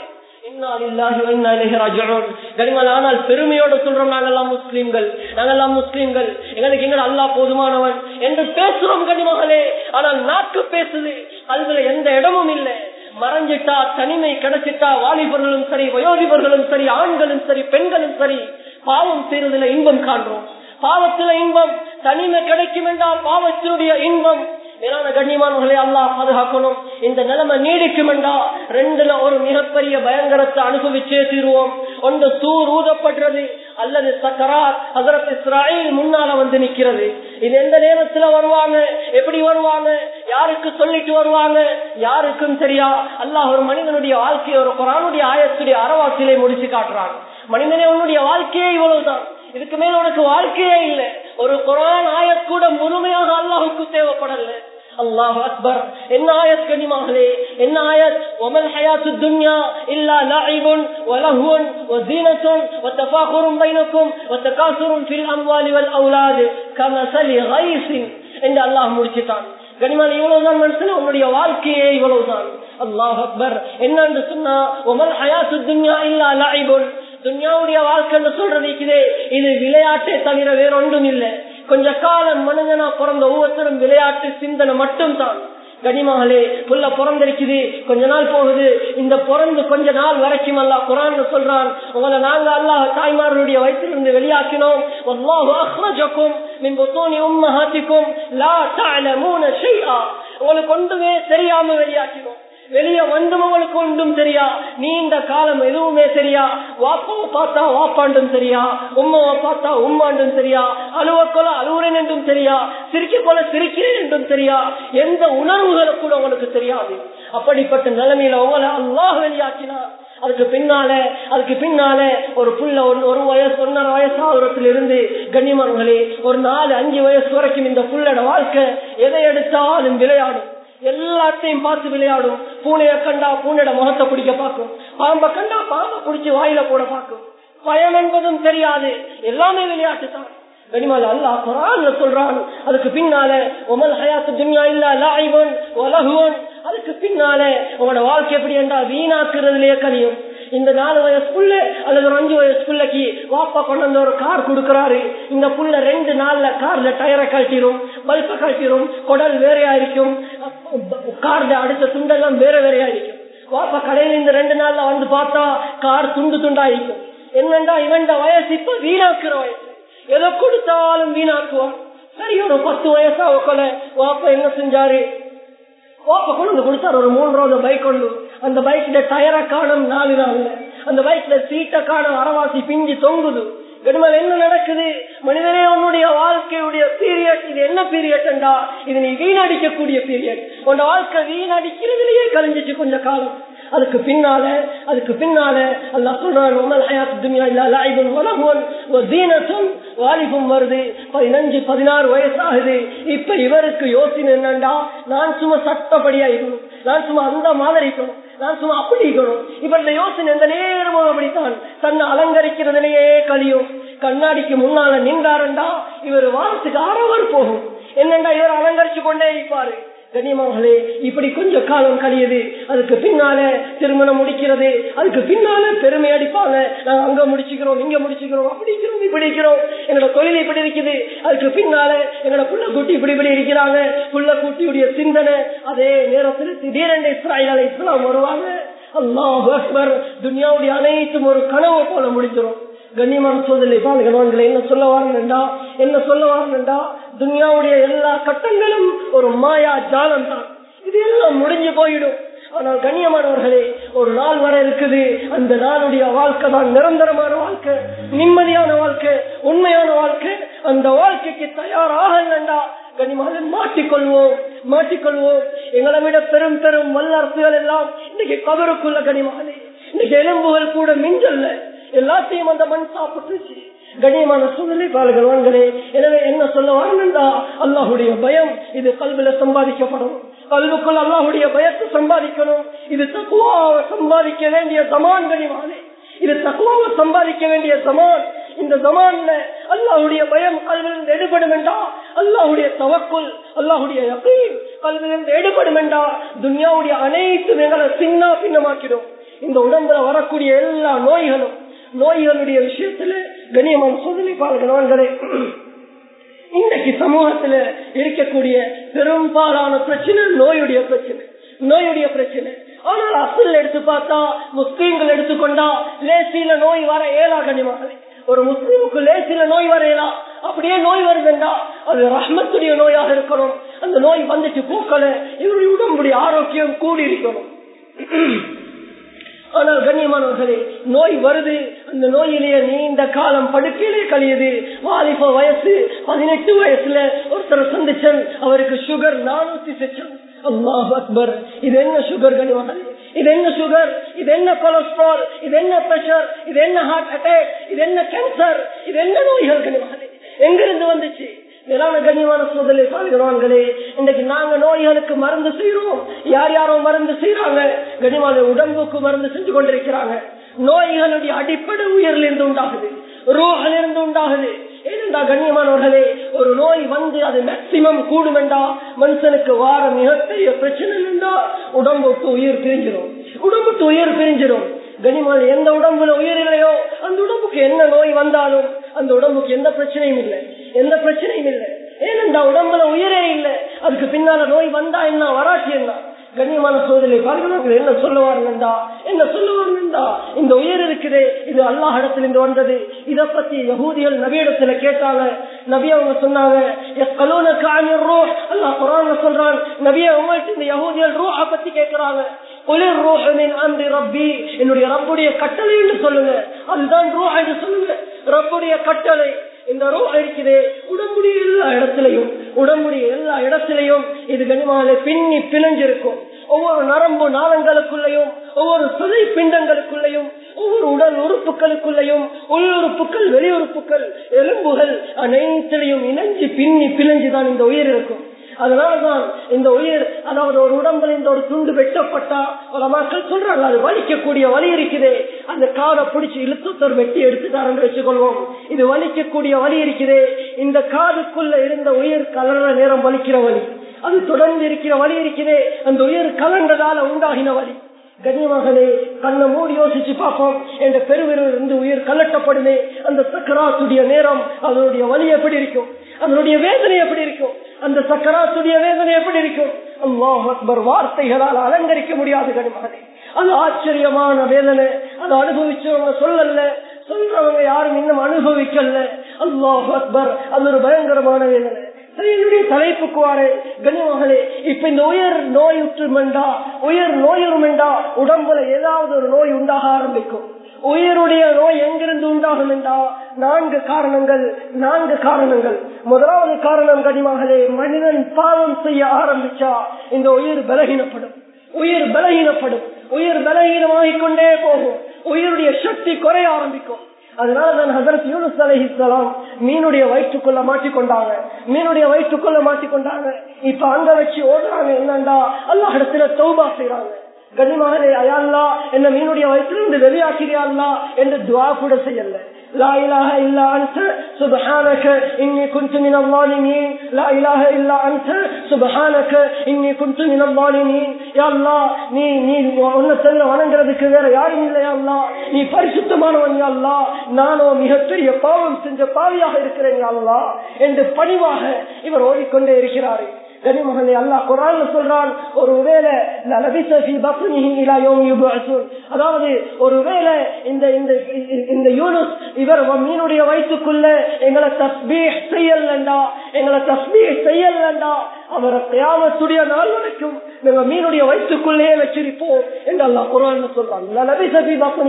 ஆனால் பெருமையோட சொல்றோம் நாங்கெல்லாம் முஸ்லீம்கள் நாங்கெல்லாம் முஸ்லீம்கள் எங்களுக்கு எங்க அல்லாஹ் போதுமானவன் என்று பேசுறோம் கனிமகளே ஆனால் நாக்கு பேசுது அதுல எந்த இடமும் இல்லை மறைஞ்சிட்டா தனிமை கிடைச்சிட்டா வாலிபர்களும் சரி வயோதிபர்களும் சரி ஆண்களும் சரி பெண்களும் சரி பாவம் செய்யறதுல இன்பம் காண்றோம் பாவத்துல இன்பம் தனிமை கிடைக்கும் என்றால் பாவத்தினுடைய இன்பம் மேலான கண்ணியமானவர்களை அல்லாஹ் பாதுகாக்கணும் இந்த நிலைமை நீடிக்கும் என்றா ரெண்டுல ஒரு மிகப்பெரிய பயங்கரத்தை அனுபவிச்சே தீருவோம் ஒன்று சூர் ஊதப்படுறது அல்லது சக்கராத் ஹசரத் இஸ்ராயில் முன்னால வந்து நிக்கிறது இது எந்த நேரத்துல வருவாங்க எப்படி வருவாங்க யாருக்கு சொல்லிட்டு வருவாங்க யாருக்கும் தெரியா அல்லாஹ் ஒரு மனிதனுடைய வாழ்க்கையை ஒரு குரானுடைய ஆயத்துடைய அறவாசிலே முடிச்சு காட்டுறான் மனிதனே உன்னுடைய வாழ்க்கையே இவ்வளவுதான் இதுக்கு மேல உனக்கு வாழ்க்கையே இல்லை ஒரு குரான் ஆயத் கூட முழுமையாக அல்லாஹுக்கு தேவைப்படல அல்லாஹ் அக்பர் என்ன ஆயத் கனிமாகலே என்ன ஆயத் ஒமல் ஹயாத்து துன்யா இல்லா லஐபுன் வலஹுன் வஸீனத்துன் வதஃபாகுரும் பைனக்கும் வதகாசுரும் ஃபில் அம்வாலி வல் அவுலாத் கமஸலி கைஸின் என்று அல்லாஹ் முடிச்சிட்டான் கனிமால் இவ்வளவுதான் மனுஷன் உன்னுடைய வாழ்க்கையே இவ்வளவுதான் அல்லாஹ் அக்பர் என்னன்னு சொன்னா ஒமல் ஹயாத்து துன்யா இல்லா லஐபுன் துன்யாவுடைய வாழ்க்கைன்னு சொல்றது இருக்குதே இது விளையாட்டை தவிர வேற ஒன்றும் இல்லை கொஞ்ச காலம் மனிதனா பிறந்த ஒவ்வொருத்தரும் விளையாட்டு சிந்தனை மட்டும் தான் கனிமகளே புள்ள பிறந்திருக்குது கொஞ்ச நாள் போகுது இந்த பிறந்து கொஞ்ச நாள் வரைக்கும் அல்ல குரான் சொல்றான் உங்களை நாங்க அல்லாஹ் தாய்மார்களுடைய வயிற்றிலிருந்து வெளியாக்கினோம் வல்லாஹு அஹ்ரஜக்கும் மின் புத்தூனி உம்மஹாத்திக்கும் லா தஅலமூன ஷைஆ உங்களுக்கு ஒன்றுமே தெரியாம வெளியாக்கினோம் வெளியே வந்து உங்களுக்கு ஒன்றும் தெரியா நீண்ட காலம் எதுவுமே தெரியா வாப்பாவை பார்த்தா வாப்பாண்டும் தெரியா உம்மாவை பார்த்தா உம்மாண்டும் தெரியா அலுவக்கொல அலுவலன் என்றும் தெரியா சிரிக்க போல சிரிக்கிறேன் என்றும் தெரியா எந்த உணர்வுகளை கூட உங்களுக்கு தெரியாது அப்படிப்பட்ட நிலைமையில உங்களை அல்லாஹ் வெளியாக்கினார் அதுக்கு பின்னால அதுக்கு பின்னால ஒரு புள்ள ஒரு- ஒரு வயசு ஒன்னரை வயசு ஆகுறதுல இருந்து கண்ணியமானங்களே ஒரு நாலு அஞ்சு வயசு வரைக்கும் இந்த புள்ளோட வாழ்க்கை எதை எடுத்தாலும் விளையாடும் எல்லாத்தையும் பார்த்து விளையாடும் பூனைய கண்டா பூனையோட முகத்தை பிடிக்க பார்க்கும் பாம்பை கண்டா பாம்பை பிடிச்சி வாயில போட பார்க்கும் பயம் என்பதும் தெரியாது எல்லாமே விளையாட்டு தான் கனிமால் அல்லாஹ் குரான்ல சொல்றான் அதுக்கு பின்னால உமல் ஹயாத்து துன்யா இல்ல லாய்வன் உலகுவன் அதுக்கு பின்னால உங்களோட வாழ்க்கை எப்படி என்றா வீணாக்குறதுலயே கழியும் இந்த நாலு வயசு புள்ள அல்லது ஒரு அஞ்சு வயசு புள்ளைக்கு வாப்பா கொண்டு வந்து ஒரு கார் கொடுக்கறாரு இந்த புள்ள ரெண்டு நாள்ல கார்ல டயரை கழட்டிடும் பல்ப கழட்டிடும் குடல் வேறையா இருக்கும் கார்ல அடுத்த துண்டெல்லாம் வேற வேறையா இருக்கும் வாப்பா கடையில இந்த ரெண்டு நாள்ல வந்து பார்த்தா கார் துண்டு துண்டா இருக்கும் என்னண்டா இவன் வயசு இப்ப வீணாக்குற வயசு எதை கொடுத்தாலும் வீணாக்குவான் சரி ஒரு பத்து வயசா கொல வாப்பா என்ன செஞ்சாரு வாப்பா கொண்டு வந்து கொடுத்தாரு ஒரு மூன்றாவது பைக் கொண்டு அந்த பைக்ல டயரை காணும் நாலு நாள்ல அந்த பைக்ல சீட்டை காணும் அரவாசி பிஞ்சு தொங்குது கடுமல் என்ன நடக்குது மனிதனே உன்னுடைய வாழ்க்கையுடைய பீரியட் இது என்ன பீரியட்டா இது நீ வீணடிக்கக்கூடிய பீரியட் உன் வாழ்க்கை வீணடிக்கிறதுலயே கழிஞ்சிச்சு கொஞ்ச காலம் அதுக்கு பின்னால அதுக்கு பின்னால அல்லாஹ் சொல்றான் உமல் ஹயாத் துன்யா இல்லா லாயிபுன் வலஹுவன் வஸீனத்துன் வாலிபம் வருது பதினஞ்சு பதினாறு வயசாகுது இப்ப இவருக்கு யோசனை என்னண்டா நான் சும்மா சட்டப்படியா இருக்கணும் நான் சும்மா அந்த மாதிரி இருக்கணும் நான் சும்மா அப்படி இருக்கணும் இப்ப இந்த யோசனை எந்த நேரமும் அப்படித்தான் தன்னை அலங்கரிக்கிறதுலயே கழியும் கண்ணாடிக்கு முன்னால நின்றாருண்டா இவர் வாரத்துக்கு அறவர் போகும் என்னண்டா இவர் அலங்கரிச்சு கொண்டே இருப்பாரு கண்ணியமாங்களே இப்படி கொஞ்சம் காலம் கழியுது அதுக்கு பின்னால திருமணம் முடிக்கிறது அதுக்கு பின்னால பெருமை அடிப்பாங்க நாங்க அங்க முடிச்சுக்கிறோம் இங்க முடிச்சுக்கிறோம் அப்படி இருக்கிறோம் இப்படி இருக்கிறோம் எங்களோட தொழில் இப்படி இருக்குது அதுக்கு பின்னால எங்களோட புள்ள குட்டி இப்படி இப்படி இருக்கிறாங்க புள்ள குட்டியுடைய சிந்தனை அதே நேரத்தில் திடீரென்று இஸ்ராயல் இஸ்லாம் வருவாங்க அல்லாஹ் அக்பர் துனியாவுடைய அனைத்தும் ஒரு கனவு போல முடிஞ்சிடும் கண்ணியமான சோதனை பாருங்களே என்ன சொல்ல வாரண்டா என்ன சொல்ல வாரண்டா துனியாவுடைய எல்லா கட்டங்களும் ஒரு மாயா ஜாலம் தான் இது எல்லாம் முடிஞ்சு போயிடும் ஆனால் கண்ணியமானவர்களே ஒரு நாள் வர இருக்குது அந்த நாளுடைய வாழ்க்கை தான் நிரந்தரமான வாழ்க்கை நிம்மதியான வாழ்க்கை உண்மையான வாழ்க்கை அந்த வாழ்க்கைக்கு தயாராக கனிமாக மாட்டிக்கொள்வோம் மாட்டிக்கொள்வோம் எங்களை விட பெரும் பெரும் வல்லரசுகள் எல்லாம் இன்னைக்கு கபருக்குள்ள கனிமகளே இன்னைக்கு எலும்புகள் கூட மிஞ்சல்ல எல்லாத்தையும் அந்த மண் சாப்பிட்டுச்சு கண்ணியமான சூழ்நிலை பாருங்களே எனவே என்ன சொல்ல வரணுண்டா அல்லாஹுடைய பயம் இது கல்வில சம்பாதிக்கப்படும் கல்வுக்குள் அல்லாஹுடைய பயத்தை சம்பாதிக்கணும் இது தக்குவாவை சம்பாதிக்க வேண்டிய சமான் கனிமானே இது தக்குவாவை சம்பாதிக்க வேண்டிய சமான் இந்த ஜமான்ல அல்லாஹுடைய பயம் கல்விலிருந்து எடுபடும் என்றா அல்லாஹுடைய தவக்குள் அல்லாஹுடைய கல்விலிருந்து எடுபடும் என்றா துன்யாவுடைய அனைத்து எங்களை சின்ன பின்னமாக்கிடும் இந்த உடம்புல வரக்கூடிய எல்லா நோய்களும் நோய்களுடைய விஷயத்துல கண்ணியமான சோதனை பாருங்களே இன்றைக்கு சமூகத்துல இருக்கக்கூடிய பெரும்பாலான பிரச்சனை நோயுடைய பிரச்சனை நோயுடைய பிரச்சனை ஆனால் அசல் எடுத்து பார்த்தா முஸ்லீம்கள் எடுத்துக்கொண்டா லேசியில நோய் வர ஏழா கனிமாக ஒரு முஸ்லீமுக்கு லேசில நோய் வரையலாம் அப்படியே நோய் வருதுண்டா அது ரஹ்மத்துடைய நோயாக இருக்கணும் அந்த நோய் வந்துட்டு பூக்கல இவருடைய உடம்புடைய ஆரோக்கியம் கூடி இருக்கணும் ஆனால் கண்ணியமானவர்களே நோய் வருது அந்த நோயிலேயே நீண்ட காலம் படுக்கையிலே கழியுது வாலிப வயசு பதினெட்டு வயசுல ஒருத்தர் சந்திச்சன் அவருக்கு சுகர் நானூத்தி செச்சன் அல்லாஹ் அக்பர் இது என்ன சுகர் கனிமகளே இது என்ன சுகர் இது என்ன கொலஸ்ட்ரால் இது என்ன பிரஷர் இது என்ன ஹார்ட் அட்டாக் இது என்ன கேன்சர் இது என்ன நோய்கள் கனிமகளே எங்கிருந்து வந்துச்சு மேலான கண்ணியமான சூழலை பால்கிறவான்களே இன்னைக்கு நாங்க நோய்களுக்கு மருந்து செய்யறோம் யார் யாரோ மருந்து செய்யறாங்க கனிமான உடம்புக்கு மருந்து செஞ்சு கொண்டிருக்கிறாங்க நோய்களுடைய அடிப்படை உயர்லிருந்து உண்டாகுது ரோகிலிருந்து உண்டாகுது ஏனென்றா கண்ணியமானவர்களே ஒரு நோய் வந்து அது மேக்சிமம் கூடுமெண்டா மனுஷனுக்கு வார மிகப்பெரிய பிரச்சனை இருந்தா உடம்புக்கு உயிர் பிரிஞ்சிடும் உடம்புக்கு உயிர் பிரிஞ்சிடும் கனிமான எந்த உடம்புல உயிர் இல்லையோ அந்த உடம்புக்கு என்ன நோய் வந்தாலும் அந்த உடம்புக்கு எந்த பிரச்சனையும் இல்லை எந்த பிரச்சனையும் இல்லை ஏனென்றா உடம்புல உயிரே இல்லை அதுக்கு பின்னால நோய் வந்தா என்ன வராட்டி என்ன கண்ணியமான சோதனை பாருங்கள் என்ன சொல்லுவாருங்கண்டா என்ன சொல்லுவாருங்கண்டா இந்த உயிர் இருக்குதே இது அல்லாஹ் இடத்துல வந்தது இத பத்தி யகூதிகள் நபியிடத்துல கேட்டாங்க நபி அவங்க சொன்னாங்க அல்லாஹ் குரான் சொல்றான் நபிய உங்கள்கிட்ட இந்த யகூதிகள் ரூஹ பத்தி கேட்கிறாங்க குளிர் ரூஹமின் அன்றி ரப்பி என்னுடைய ரப்புடைய கட்டளை என்று சொல்லுங்க அதுதான் ரூஹ என்று சொல்லுங்க ரப்புடைய கட்டளை இந்த ரூஹ இருக்குதே உடம்புடைய எல்லா இடத்திலையும் உடம்புடைய எல்லா இடத்திலையும் இது கனிமால பின்னி பிணைஞ்சிருக்கும் ஒவ்வொரு நரம்பு நாளங்களுக்குள்ளேயும் ஒவ்வொரு சுதை பிண்டங்களுக்குள்ளேயும் ஒவ்வொரு உடல் உறுப்புகளுக்குள்ளேயும் உள்ளுறுப்புகள் வெளியுறுப்புகள் எலும்புகள் அனைத்திலையும் இணைஞ்சு பின்னி பிணைஞ்சுதான் இந்த உயிர் இருக்கும் அதனாலதான் இந்த உயிர் அதாவது ஒரு உடம்புல இந்த ஒரு துண்டு வெட்டப்பட்டா பல மக்கள் சொல்றாங்க அது வலிக்கக்கூடிய வலி இருக்குதே அந்த காதை பிடிச்சி இழுத்தத்தர் வெட்டி எடுத்துட்டாருன்னு வச்சுக்கொள்வோம் இது வலிக்கக்கூடிய வலி இருக்குதே இந்த காதுக்குள்ள இருந்த உயிர் கலர்ற நேரம் வலிக்கிற வலி அது தொடர்ந்து இருக்கிற வலி இருக்குதே அந்த உயிர் கலண்டதால உண்டாகின வலி கண்ணியமகளே கண்ணை மூடி யோசிச்சு பார்ப்போம் என்ற பெருவிரல் இருந்து உயிர் கலட்டப்படுமே அந்த சக்கராத்துடைய நேரம் அதனுடைய வலி எப்படி இருக்கும் அதனுடைய வேதனை எப்படி இருக்கும் அந்த சக்கராத்துடைய வேதனை எப்படி இருக்கும் அல்லாஹ் அக்பர் வார்த்தைகளால் அலங்கரிக்க முடியாது கனிமகனே அது ஆச்சரியமான வேதனை அதை அனுபவிச்சவங்க சொல்லல சொல்றவங்க யாரும் இன்னும் அனுபவிக்கல அல்லாஹ் அக்பர் அது ஒரு பயங்கரமான வேதனை என்னுடைய தலைப்புக்கு வாரு கனிமகளே இப்ப இந்த உயர் நோய் உற்றுமெண்டா உயர் நோயுறுமெண்டா உடம்புல ஏதாவது ஒரு நோய் உண்டாக ஆரம்பிக்கும் உயிருடைய நோய் எங்கிருந்து உண்டாகும் என்றா நான்கு காரணங்கள் நான்கு காரணங்கள் முதலாவது காரணம் கனிமகளே மனிதன் பாவம் செய்ய ஆரம்பிச்சா இந்த உயிர் பலகீனப்படும் உயிர் பலகீனப்படும் உயிர் பலகீனமாகிக் கொண்டே போகும் உயிருடைய சக்தி குறைய ஆரம்பிக்கும் அதனாலதான் ஹசரத் யூனுஸ் அலஹிசலாம் மீனுடைய வயிற்றுக்குள்ள மாட்டிக்கொண்டாங்க மீனுடைய வயிற்றுக்குள்ள மாட்டிக்கொண்டாங்க இப்ப அங்க வச்சு ஓடுறாங்க என்னண்டா அல்லா இடத்துல தௌபா செய்யறாங்க கனிமகனே அயல்லா என்ன மீனுடைய வயிற்றிலிருந்து வெளியாக்கிறியா என்று துவா கூட செய்யல لا إله إلا أنت سبحانك إني كنت من الظالمين لا إله إلا أنت سبحانك إني كنت من الظالمين يا الله நீ நீ உன்னை செல்ல வணங்குறதுக்கு வேற யாரும் இல்லையா அல்லா நீ பரிசுத்தமானவன் யா அல்லா நானோ மிகப்பெரிய பாவம் செஞ்ச பாவியாக இருக்கிறேன் யா அல்லா என்று பணிவாக இவர் ஓடிக்கொண்டே இருக்கிறார் கனிமகனை அல்லாஹ் குரான் சொல்றான் ஒருவேளை அதாவது ஒருவேளை இந்த இந்த இந்த யூனுஸ் இவர் மீனுடைய வயிற்றுக்குள்ள எங்களை தஸ்பீ செய்யலண்டா எங்களை தஸ்பீ செய்யலண்டா அவரை கியாமத்துடைய நாள் வரைக்கும் நாங்க மீனுடைய வயிற்றுக்குள்ளே வச்சிருப்போம் என்று அல்லாஹ் குரான் சொல்றாங்க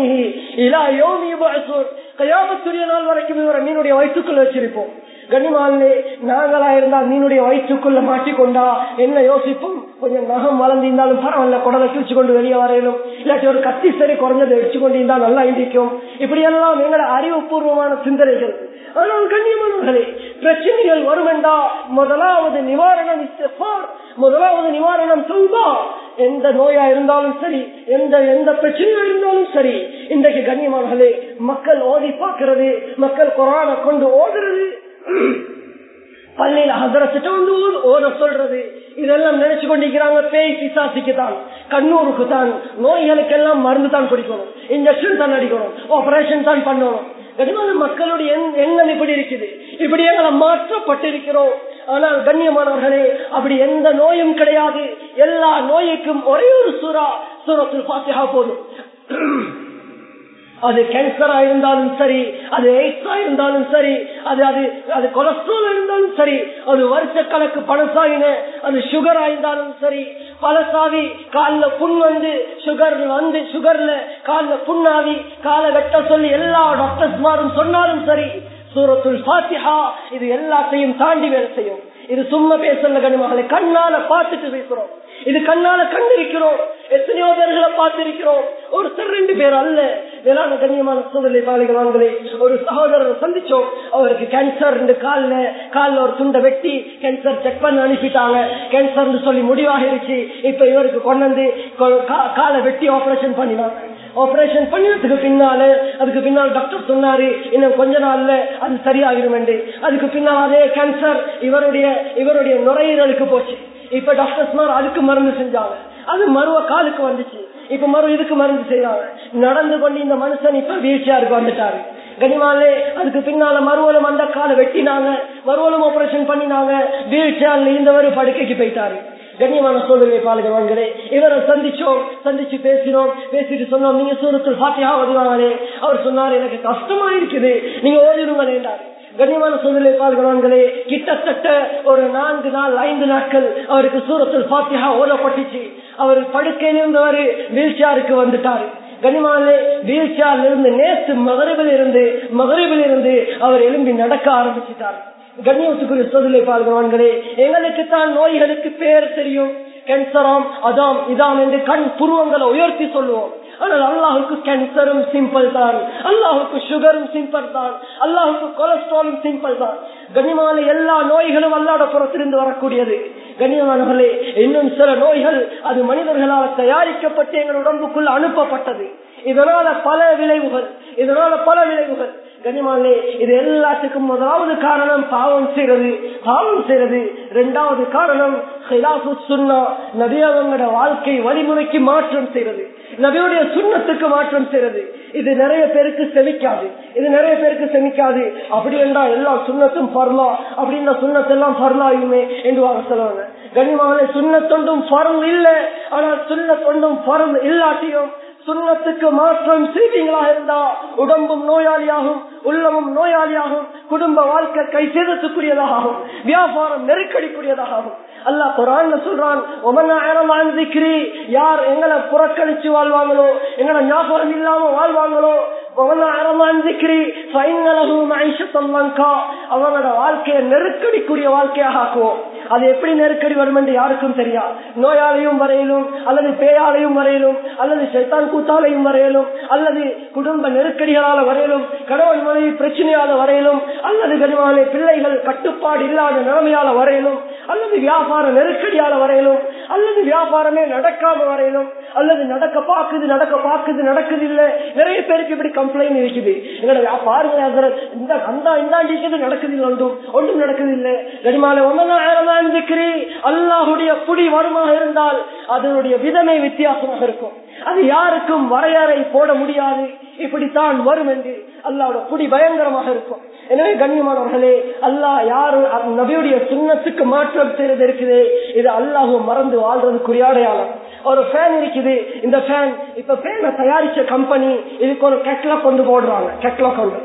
கயாமத்துடைய நாள் வரைக்கும் இவரை மீனுடைய வயிற்றுக்குள்ள வச்சிருப்போம் கனிமாலே நாங்களா இருந்தா மீனுடைய வயிற்றுக்குள்ள மாட்டிக்கொண்டா என்ன யோசிப்போம் கொஞ்சம் நகம் வளர்ந்திருந்தாலும் பரவாயில்ல குடலை கிழிச்சு கொண்டு வெளியே வரையணும் இல்லாட்டி ஒரு கத்தி சரி குறைஞ்சதை வச்சு கொண்டு இருந்தா நல்லா இண்டிக்கும் இப்படி எல்லாம் எங்களோட அறிவுபூர்வமான சிந்தனைகள் ஆனால் கண்ணியமானவர்களே பிரச்சனைகள் வருமெண்டா முதலாவது நிவாரணம் முதலாவது நிவாரணம் சொல்வா எந்த நோயா இருந்தாலும் சரி எந்த எந்த பிரச்சனையா இருந்தாலும் சரி இன்றைக்கு கண்ணியமானவர்களே மக்கள் ஓதி பார்க்கிறது மக்கள் குரான கொண்டு ஓதுறது பள்ளியில ஹசரத்திட்ட வந்து ஓத சொல்றது இதெல்லாம் நினைச்சு கொண்டிருக்கிறாங்க பேய் பிசாசிக்கு தான் கண்ணூருக்கு தான் நோய்களுக்கெல்லாம் மருந்து தான் குடிக்கணும் இன்ஜெக்ஷன் தான் அடிக்கணும் ஆபரேஷன் தான் பண்ணணும் கனிமான மக்களுடைய எண்ணம் இப்படி இருக்குது இப்படி எங்களை மாற்றப்பட்டிருக்கிறோம் ஆனால் கண்ணியமானவர்களே அப்படி எந்த நோயும் கிடையாது எல்லா நோய்க்கும் ஒரே ஒரு சுறா சூரத்தில் பாத்தியா போதும் அது கேன்சரா இருந்தாலும் சரி அது எய்ட்ஸா இருந்தாலும் சரி அது அது அது கொலஸ்ட்ரால் இருந்தாலும் சரி அது வருஷ கணக்கு பணசாயின அது சுகரா இருந்தாலும் சரி பழசாவி காலில் புண் வந்து சுகர் வந்து சுகர்ல காலில் புண்ணாவி காலை வெட்ட சொல்லி எல்லா டாக்டர்ஸ் மாரும் சொன்னாலும் சரி சூரத்துல் பாத்திஹா இது எல்லாத்தையும் தாண்டி வேலை செய்யும் இது சும்மா பேசல கனிமகளை கண்ணால பார்த்துட்டு பேசுறோம் இது கண்ணால கண்டிருக்கிறோம் எத்தனையோ பேர்களை பார்த்திருக்கிறோம் ஒரு ரெண்டு பேர் அல்ல வேளாண் கண்ணியமான சூழ்நிலை பாலிகளான்களே ஒரு சகோதரர் சந்திச்சோம் அவருக்கு கேன்சர் கால்ல கால்ல ஒரு துண்டை வெட்டி கேன்சர் செக் பண்ண அனுப்பிட்டாங்க கேன்சர் சொல்லி முடிவாகிருச்சு இப்ப இவருக்கு கொண்டு வந்து காலை வெட்டி ஆபரேஷன் பண்ணினாங்க ஆபரேஷன் பண்ணதுக்கு பின்னால அதுக்கு பின்னால் டாக்டர் சொன்னாரு இன்னும் கொஞ்ச நாள்ல அது சரியாகிடும் என்று அதுக்கு பின்னால் அதே கேன்சர் இவருடைய இவருடைய நுரையீரலுக்கு போச்சு இப்ப டாக்டர்ஸ் அதுக்கு மருந்து செஞ்சாங்க அது மருவ காலுக்கு வந்துச்சு இப்ப மறு இதுக்கு மருந்து செய்யறாங்க நடந்து கொண்டு இந்த மனுஷன் இப்ப வீழ்ச்சியாருக்கு வந்துட்டாரு கனிமாலே அதுக்கு பின்னால மறுவலம் அந்த காலை வெட்டினாங்க மறுவலம் ஆபரேஷன் பண்ணினாங்க வீழ்ச்சியால் இருந்தவர் படுக்கைக்கு போயிட்டாரு கண்ணியமான சோதனை பாலகவான்களே இவரை சந்திச்சோம் சந்திச்சு பேசினோம் பேசிட்டு சொன்னோம் நீங்க சூரத்தில் பாத்தியா ஓதுவாங்களே அவர் சொன்னார் எனக்கு கஷ்டமா இருக்குது நீங்க ஓதிடுங்களேன்றாரு கண்ணியமான சூழ்நிலை பால்கவான்களே கிட்டத்தட்ட ஒரு நான்கு நாள் ஐந்து நாட்கள் அவருக்கு சூரத்தில் பாத்தியா ஓதப்பட்டுச்சு அவர் படுக்கையில் இருந்தவர் வீழ்ச்சியாருக்கு வந்துட்டாரு கனிமாலே வீழ்ச்சியால் இருந்து நேற்று மகரிபில் இருந்து மகரிபில் இருந்து அவர் எழும்பி நடக்க ஆரம்பிச்சிட்டார் கண்ணியத்துக்குரிய சோதனை பால்கவான்களே எங்களுக்கு தான் நோய்களுக்கு பேர் தெரியும் கேன்சராம் அதாம் இதாம் என்று கண் புருவங்களை உயர்த்தி சொல்லுவோம் ஆனால் அல்லாஹுக்கு கேன்சரும் சிம்பிள் தான் அல்லாஹுக்கு சுகரும் சிம்பிள் தான் அல்லாஹுக்கு கொலஸ்ட்ராலும் சிம்பிள் தான் கனிமான எல்லா நோய்களும் அல்லாட புறத்திலிருந்து வரக்கூடியது கனியமானவர்களே இன்னும் சில நோய்கள் அது மனிதர்களால் தயாரிக்கப்பட்டு எங்கள் உடம்புக்குள் அனுப்பப்பட்டது இதனால பல விளைவுகள் இதனால பல விளைவுகள் கனிமாலே இது எல்லாத்துக்கும் முதலாவது காரணம் பாவம் செய்யறது பாவம் செய்யறது இரண்டாவது காரணம் சுண்ணா நபியவங்களோட வாழ்க்கை வழிமுறைக்கு மாற்றம் செய்யறது நபியுடைய சுண்ணத்துக்கு மாற்றம் செய்யறது இது நிறைய பேருக்கு செமிக்காது இது நிறைய பேருக்கு செமிக்காது அப்படி என்றால் எல்லா சுண்ணத்தும் பரலா அப்படின்னா சுண்ணத்தெல்லாம் பரலாயுமே என்று வாங்க சொல்லுவாங்க கனிமாலே சுண்ணத்தொண்டும் பரம் இல்லை ஆனால் சுண்ணத்தொண்டும் பரம் இல்லாட்டியும் சுண்ணத்துக்கு மாற்றம் செய்வீங்களா இருந்தா உடம்பும் நோயாளியாகும் உள்ளமும் நோயாளியாகும் குடும்ப வாழ்க்கை கை சேதத்துக்குரியதாகும் வியாபாரம் நெருக்கடிக்குரியதாகும் அல்லாஹ் குரான் சொல்றான் யார் எங்களை புறக்கணிச்சு வாழ்வாங்களோ எங்களை ஞாபகம் இல்லாம வாழ்வாங்களோ அவனோட வாழ்க்கையை நெருக்கடிக்குரிய வாழ்க்கையாக ஆக்குவோம் அது எப்படி நெருக்கடி வரும் என்று யாருக்கும் தெரியாது நோயாலையும் வரையிலும் அல்லது பேயாலையும் வரையிலும் அல்லது சைத்தான் கூத்தாலையும் வரையிலும் அல்லது குடும்ப நெருக்கடிகளால வரையிலும் கடவுள் மனைவி பிரச்சனையால வரையிலும் அல்லது கனிமாலே பிள்ளைகள் கட்டுப்பாடு இல்லாத நிலைமையால வரையிலும் அல்லது வியாபார நெருக்கடியால வரையிலும் அல்லது வியாபாரமே நடக்காம வரையிலும் அல்லது நடக்க பாக்குது நடக்க பாக்குது நடக்குது இல்ல நிறைய பேருக்கு இப்படி கம்ப்ளைண்ட் இருக்குது எங்களோட பாருங்க இந்த அந்த இந்தாண்டிக்கிறது நடக்குது இல்லை ஒன்றும் ஒன்றும் நடக்குது இல்லை கனிமால ஒன்பதாயிரம் இருக்கிறி அல்லாஹுடைய குடி வருமாக இருந்தால் அதனுடைய விதமே வித்தியாசமாக இருக்கும் அது யாருக்கும் வரையறை போட முடியாது இப்படித்தான் வரும் என்று அல்லாவோட குடி பயங்கரமாக இருக்கும் எனவே கண்ணியமானவர்களே அல்லாஹ் யாரு நபியுடைய சுண்ணத்துக்கு மாற்றம் செய்யறது இருக்குது இது அல்லாஹும் மறந்து வாழ்றதுக்குரிய அடையாளம் ஒரு ஃபேன் இருக்குது இந்த ஃபேன் இப்ப ஃபேனை தயாரிச்ச கம்பெனி இதுக்கு ஒரு கெட்லாக் கொண்டு போடுறாங்க கெட்லாக் கொண்டு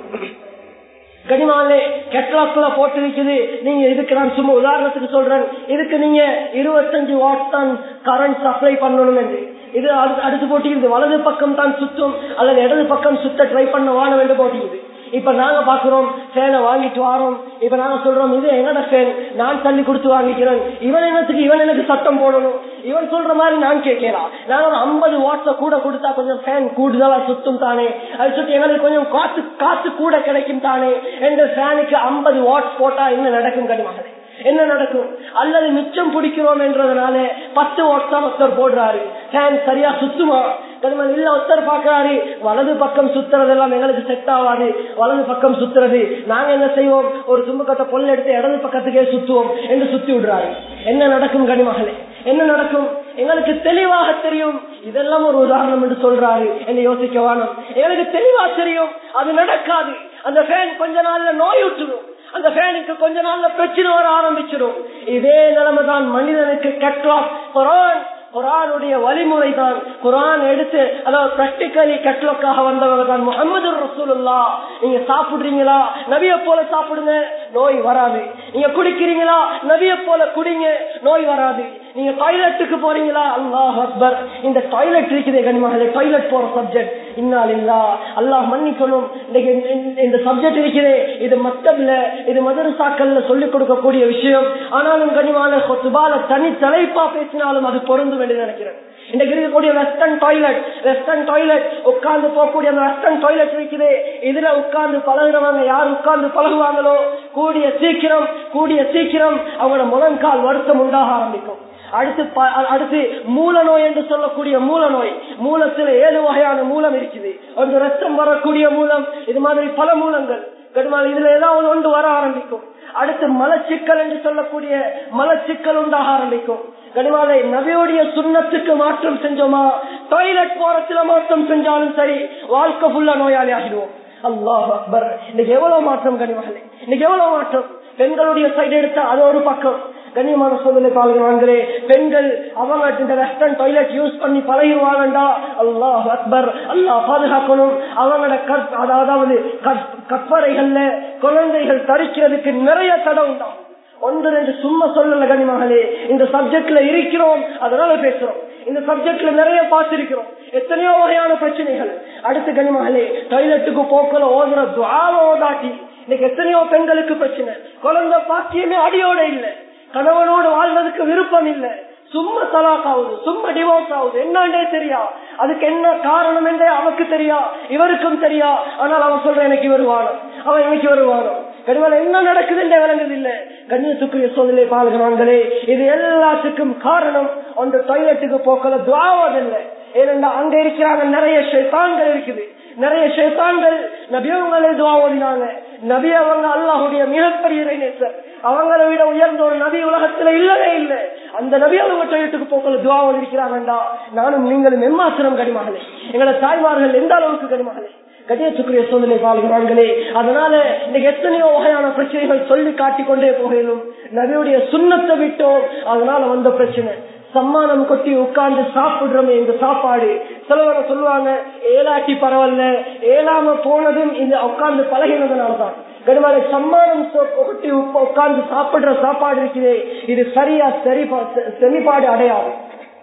கனிமாலே கெட்லாக்ல போட்டு இருக்குது நீங்க இதுக்கு நான் சும்மா உதாரணத்துக்கு சொல்றேன் இதுக்கு நீங்க இருபத்தஞ்சு வாட் தான் கரண்ட் சப்ளை பண்ணணும் என்று இது அடுத்து போட்டிருது வலது பக்கம் தான் சுத்தும் அல்லது இடது பக்கம் சுத்த ட்ரை பண்ண வானம் என்று போட்டிருது இப்ப நாங்க பாக்குறோம் ஃபேனை வாங்கிட்டு வரோம் இப்ப நாங்க சொல்றோம் இது எங்கட ஃபேன் நான் தள்ளி கொடுத்து வாங்கிக்கிறேன் இவன் என்னத்துக்கு இவன் எனக்கு சத்தம் போடணும் இவன் சொல்ற மாதிரி நான் கேட்கலாம் நாங்க ஒரு ஐம்பது வாட்ஸ கூட கொடுத்தா கொஞ்சம் ஃபேன் கூடுதலா சுத்தும் தானே அது சுத்தி எங்களுக்கு கொஞ்சம் காத்து காத்து கூட கிடைக்கும் தானே என்ற ஃபேனுக்கு ஐம்பது வாட்ஸ் போட்டா என்ன நடக்கும் கடிமகளே என்ன நடக்கும் அல்லது மிச்சம் பிடிக்கிறோம் என்றதுனால பத்து வாட்ஸ் தான் ஒருத்தர் போடுறாரு ஃபேன் சரியா சுத்துமா கடுமல் இல்ல ஒருத்தர் பாக்குறாரு வலது பக்கம் சுத்துறதெல்லாம் எங்களுக்கு செட் ஆகாது வலது பக்கம் சுத்துறது நாங்க என்ன செய்வோம் ஒரு தும்பக்கத்தை பொல் எடுத்து இடது பக்கத்துக்கே சுத்துவோம் என்று சுத்தி விடுறாரு என்ன நடக்கும் கனிமகளே என்ன நடக்கும் எங்களுக்கு தெளிவாக தெரியும் இதெல்லாம் ஒரு உதாரணம் என்று சொல்றாரு என்று யோசிக்க வேணும் எங்களுக்கு தெளிவா தெரியும் அது நடக்காது அந்த ஃபேன் கொஞ்ச நாள்ல நோய் விட்டுரும் அந்த ஃபேனுக்கு கொஞ்ச நாள்ல பிரச்சனை வர ஆரம்பிச்சிடும் இதே நிலைமை தான் மனிதனுக்கு கெட்லாக் குரான் குரானுடைய வழிமுறை தான் குரான் எடுத்து அதாவது பிராக்டிக்கலி கெட்லாக்காக வந்தவங்க தான் முகமது ரசூலுல்லா நீங்க சாப்பிடுறீங்களா நபிய போல சாப்பிடுங்க நோய் வராது நீங்க குடிக்கிறீங்களா நபிய போல குடிங்க நோய் வராது நீங்க டாய்லெட்டுக்கு போறீங்களா அல்லாஹ் அக்பர் இந்த டாய்லெட் இருக்குது கனிமகளே டாய்லெட் போற சப்ஜெக்ட் இன்னால் இல்லா அல்லாஹ் மன்னிக்கணும் இந்த சப்ஜெக்ட் இருக்குது இது மத்தப்ல இது மதரசாக்கள்ல சொல்லிக் கொடுக்கக்கூடிய விஷயம் ஆனாலும் கனிமான கொத்துபால தனி தலைப்பா பேசினாலும் அது பொருந்து என்று நினைக்கிறேன் இன்றைக்கு இருக்கக்கூடிய வெஸ்டர்ன் டாய்லெட் வெஸ்டர்ன் டாய்லெட் உட்கார்ந்து போகக்கூடிய அந்த வெஸ்டர்ன் டாய்லெட் இருக்குது இதுல உட்கார்ந்து பழகுறவங்க யார் உட்கார்ந்து பழகுவாங்களோ கூடிய சீக்கிரம் கூடிய சீக்கிரம் அவங்களோட முழங்கால் வருத்தம் உண்டாக ஆரம்பிக்கும் அடுத்து அடுத்து மூல நோய் என்று சொல்லக்கூடிய மூல நோய் மூலத்துல ஏழு வகையான மூலம் இருக்குது ஒன்று ரத்தம் வரக்கூடிய மூலம் இது மாதிரி பல மூலங்கள் கடுமால் இதுல ஏதாவது ஒன்று வர ஆரம்பிக்கும் அடுத்து மலச்சிக்கல் என்று சொல்லக்கூடிய மலச்சிக்கல் உண்டாக ஆரம்பிக்கும் கனிமாலை நபியோடைய சுண்ணத்துக்கு மாற்றம் செஞ்சோமா டாய்லெட் போறதுல மாற்றம் செஞ்சாலும் சரி வாழ்க்கை ஃபுல்லா நோயாளி ஆகிடுவோம் அல்லாஹ் அக்பர் இன்னைக்கு எவ்வளவு மாற்றம் கனிமகளே இன்னைக்கு எவ்வளவு மாற்றம் பெண்களுடைய சைடு எடுத்தா அது ஒரு பக்கம் கண்ணியமான சூழ்நிலை பாருங்களே பெண்கள் அவங்க இந்த வெஸ்டர்ன் டாய்லெட் யூஸ் பண்ணி பழகிடுவாங்கடா அல்லாஹ் அக்பர் அல்லாஹ் பாதுகாக்கணும் அவங்களோட அதாவது கற்பறைகள்ல குழந்தைகள் தரிக்கிறதுக்கு நிறைய தடை உண்டாகும் ஒன்று ரெண்டு சும்மா சொல்லல கனிமகளே இந்த சப்ஜெக்ட்ல இருக்கிறோம் அதனால பேசுறோம் இந்த சப்ஜெக்ட்ல நிறைய பார்த்திருக்கிறோம் எத்தனையோ வகையான பிரச்சனைகள் அடுத்து கனிமகளே டாய்லெட்டுக்கு போக்கல ஓதுற துவால ஓதாட்டி இன்னைக்கு எத்தனையோ பெண்களுக்கு பிரச்சனை குழந்தை பாக்கியமே அடியோட இல்லை கணவனோடு வாழ்வதற்கு விருப்பம் இல்லை சும்மா தலாக் ஆகுது சும்மா டிவோர்ஸ் ஆகுது என்னன்னே தெரியா அதுக்கு என்ன காரணம் என்றே அவருக்கு தெரியா இவருக்கும் தெரியா ஆனால் அவன் சொல்ற எனக்கு இவர் வானம் அவன் எனக்கு இவர் வானம் கடுமையில என்ன நடக்குது என்றே விளங்குது இல்ல கண்ணியத்துக்குரிய சோதனை பால்கனாங்களே இது எல்லாத்துக்கும் காரணம் ஒன்று டாய்லெட்டுக்கு போக்கல துவாவதில்லை ஏனென்றா அங்க இருக்கிறாங்க நிறைய ஷேத்தான்கள் இருக்குது நிறைய ஷேத்தான்கள் நபியவங்களே துவா ஓதினாங்க நபி அவங்க அல்லாஹுடைய மிகப்பெரிய இறைநேசர் அவங்களை விட உயர்ந்த ஒரு நபி உலகத்துல இல்லவே இல்லை அந்த நபி அவங்க டாய்லெட்டுக்கு போக்கல துவா ஓதிருக்கிறாங்கண்டா நானும் நீங்களும் எம்மாத்திரம் கடிமகளே எங்களை தாய்மார்கள் எந்த அளவுக்கு கடிமகளே கடியத்துக்குரிய சோதனை பால்கிறார்களே அதனால இன்னைக்கு எத்தனையோ வகையான பிரச்சனைகள் சொல்லி காட்டிக் கொண்டே போகலும் நபியுடைய சுண்ணத்தை விட்டோம் அதனால வந்த பிரச்சனை சம்மானம் கொட்டி உட்கார்ந்து சாப்பிடுறோமே இந்த சாப்பாடு சிலவரை சொல்லுவாங்க ஏலாட்டி பரவாயில்ல ஏலாம போனதும் இந்த உட்கார்ந்து பழகினதுனாலதான் கடுமாலை சம்மானம் கொட்டி உட்கார்ந்து சாப்பிடுற சாப்பாடு இருக்குது இது சரியா சரி செமிப்பாடு அடையாது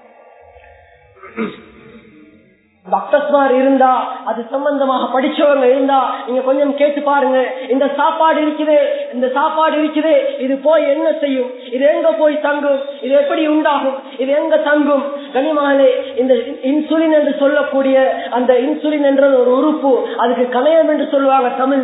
டாக்டர்ஸ்மார் இருந்தா அது சம்பந்தமாக படிச்சவங்க இருந்தா நீங்க கொஞ்சம் கேட்டு பாருங்க இந்த சாப்பாடு இருக்குது இந்த சாப்பாடு இருக்குது இது போய் என்ன செய்யும் இது எங்க போய் தங்கும் இது எப்படி உண்டாகும் இது எங்க தங்கும் கனிமகளே இந்த இன்சுலின் என்று சொல்லக்கூடிய அந்த இன்சுலின் என்றது ஒரு உறுப்பு அதுக்கு கணையம் என்று சொல்லுவாங்க தமிழ்ல